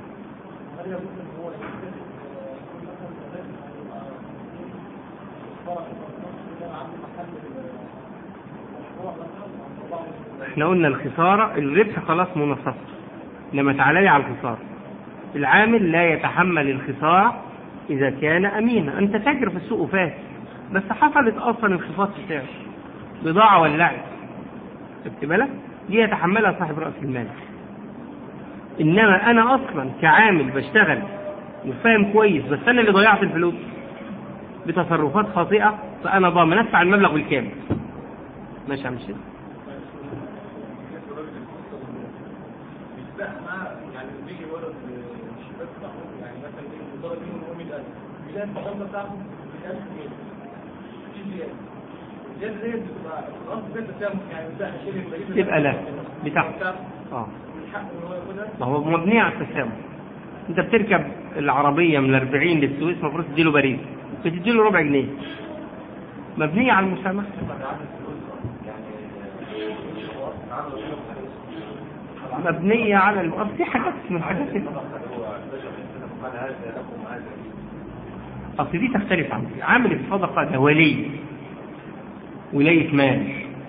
S1: احنا قلنا الخسارة الربح خلاص منصف انما تعالى لي على الخسارة العامل لا يتحمل الخسارة إذا كان أمينا أنت تاجر في السوق وفاهم بس حصلت أصلا انخفاض في السعر بضاعة ولعت خدت بالك دي يتحملها صاحب رأس المال إنما أنا أصلا كعامل بشتغل وفاهم كويس بس أنا اللي ضيعت الفلوس بتصرفات خاطئة فأنا ضامن أدفع المبلغ بالكامل ماشي يا عم الشيخ
S3: بيسبق مع يعني بيجي ولد الشباب بتاعهم يعني مثلا ايه مضارب منهم هو 100000 بيلاقي الفضل بتاعهم 100000 جنيه في زياده الزياده ديت بتبقى خلاص زي التسامح يعني بتاع شيل المريض
S1: تبقى لا بتاعته اه
S3: من حقه ان هو ياخدها
S1: ما هو مبنية على التسامح انت بتركب العربية من الأربعين للسويس المفروض تديله بريد بتديله ربع جنيه مبنية على المسامحة مبنية على الم... أصل في حاجات من الحاجات اللي-
S2: قال هذا لكم هذا
S1: أصل دي تختلف عن دي. عامل الصدقة ده ولي ولاية مال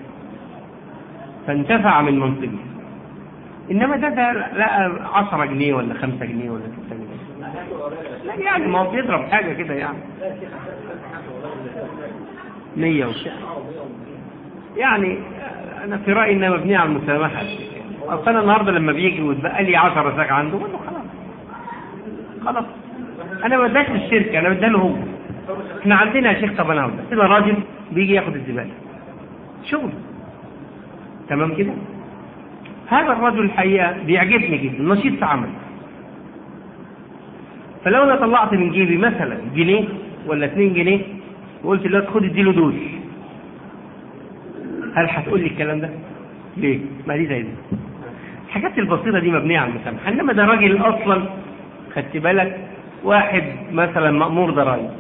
S1: فانتفع من منصبه إنما ده ده لقى 10 جنيه ولا 5 جنيه ولا 6 جنيه لا يعني ما هو بيضرب حاجة كده يعني 100 وشيء يعني أنا في رأيي إنها مبنية على المسامحة أصل أنا النهاردة لما بيجي وتبقى لي 10 ساعة عنده بقول له خلاص خلاص انا ما اداش للشركه انا بداله هو احنا عندنا يا شيخ طب انا هقول لك كده راجل بيجي ياخد الزباله شغل تمام كده هذا الرجل الحقيقه بيعجبني جدا نشيط في عمل فلو انا طلعت من جيبي مثلا جنيه ولا 2 جنيه وقلت له خد اديله دول هل هتقول لي الكلام ده؟ ليه؟ ما دي زي دي الحاجات البسيطه دي مبنيه على المسامحه انما ده راجل اصلا خدت بالك واحد مثلا مأمور ضرايب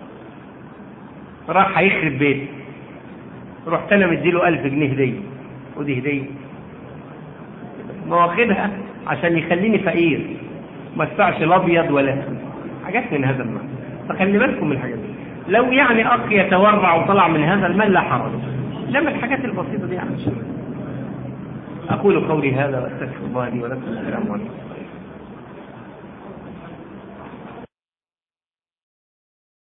S1: راح هيخرب بيت رحت انا مديله ألف جنيه هدية ودي هدية ما واخدها عشان يخليني فقير ما ادفعش الابيض ولا حاجات من هذا المال فخلي بالكم من الحاجات دي لو يعني اخ يتورع وطلع من هذا المال لا حرج لما الحاجات البسيطه دي يعني اقول قولي هذا واستغفر الله لي ولكم السلام عليكم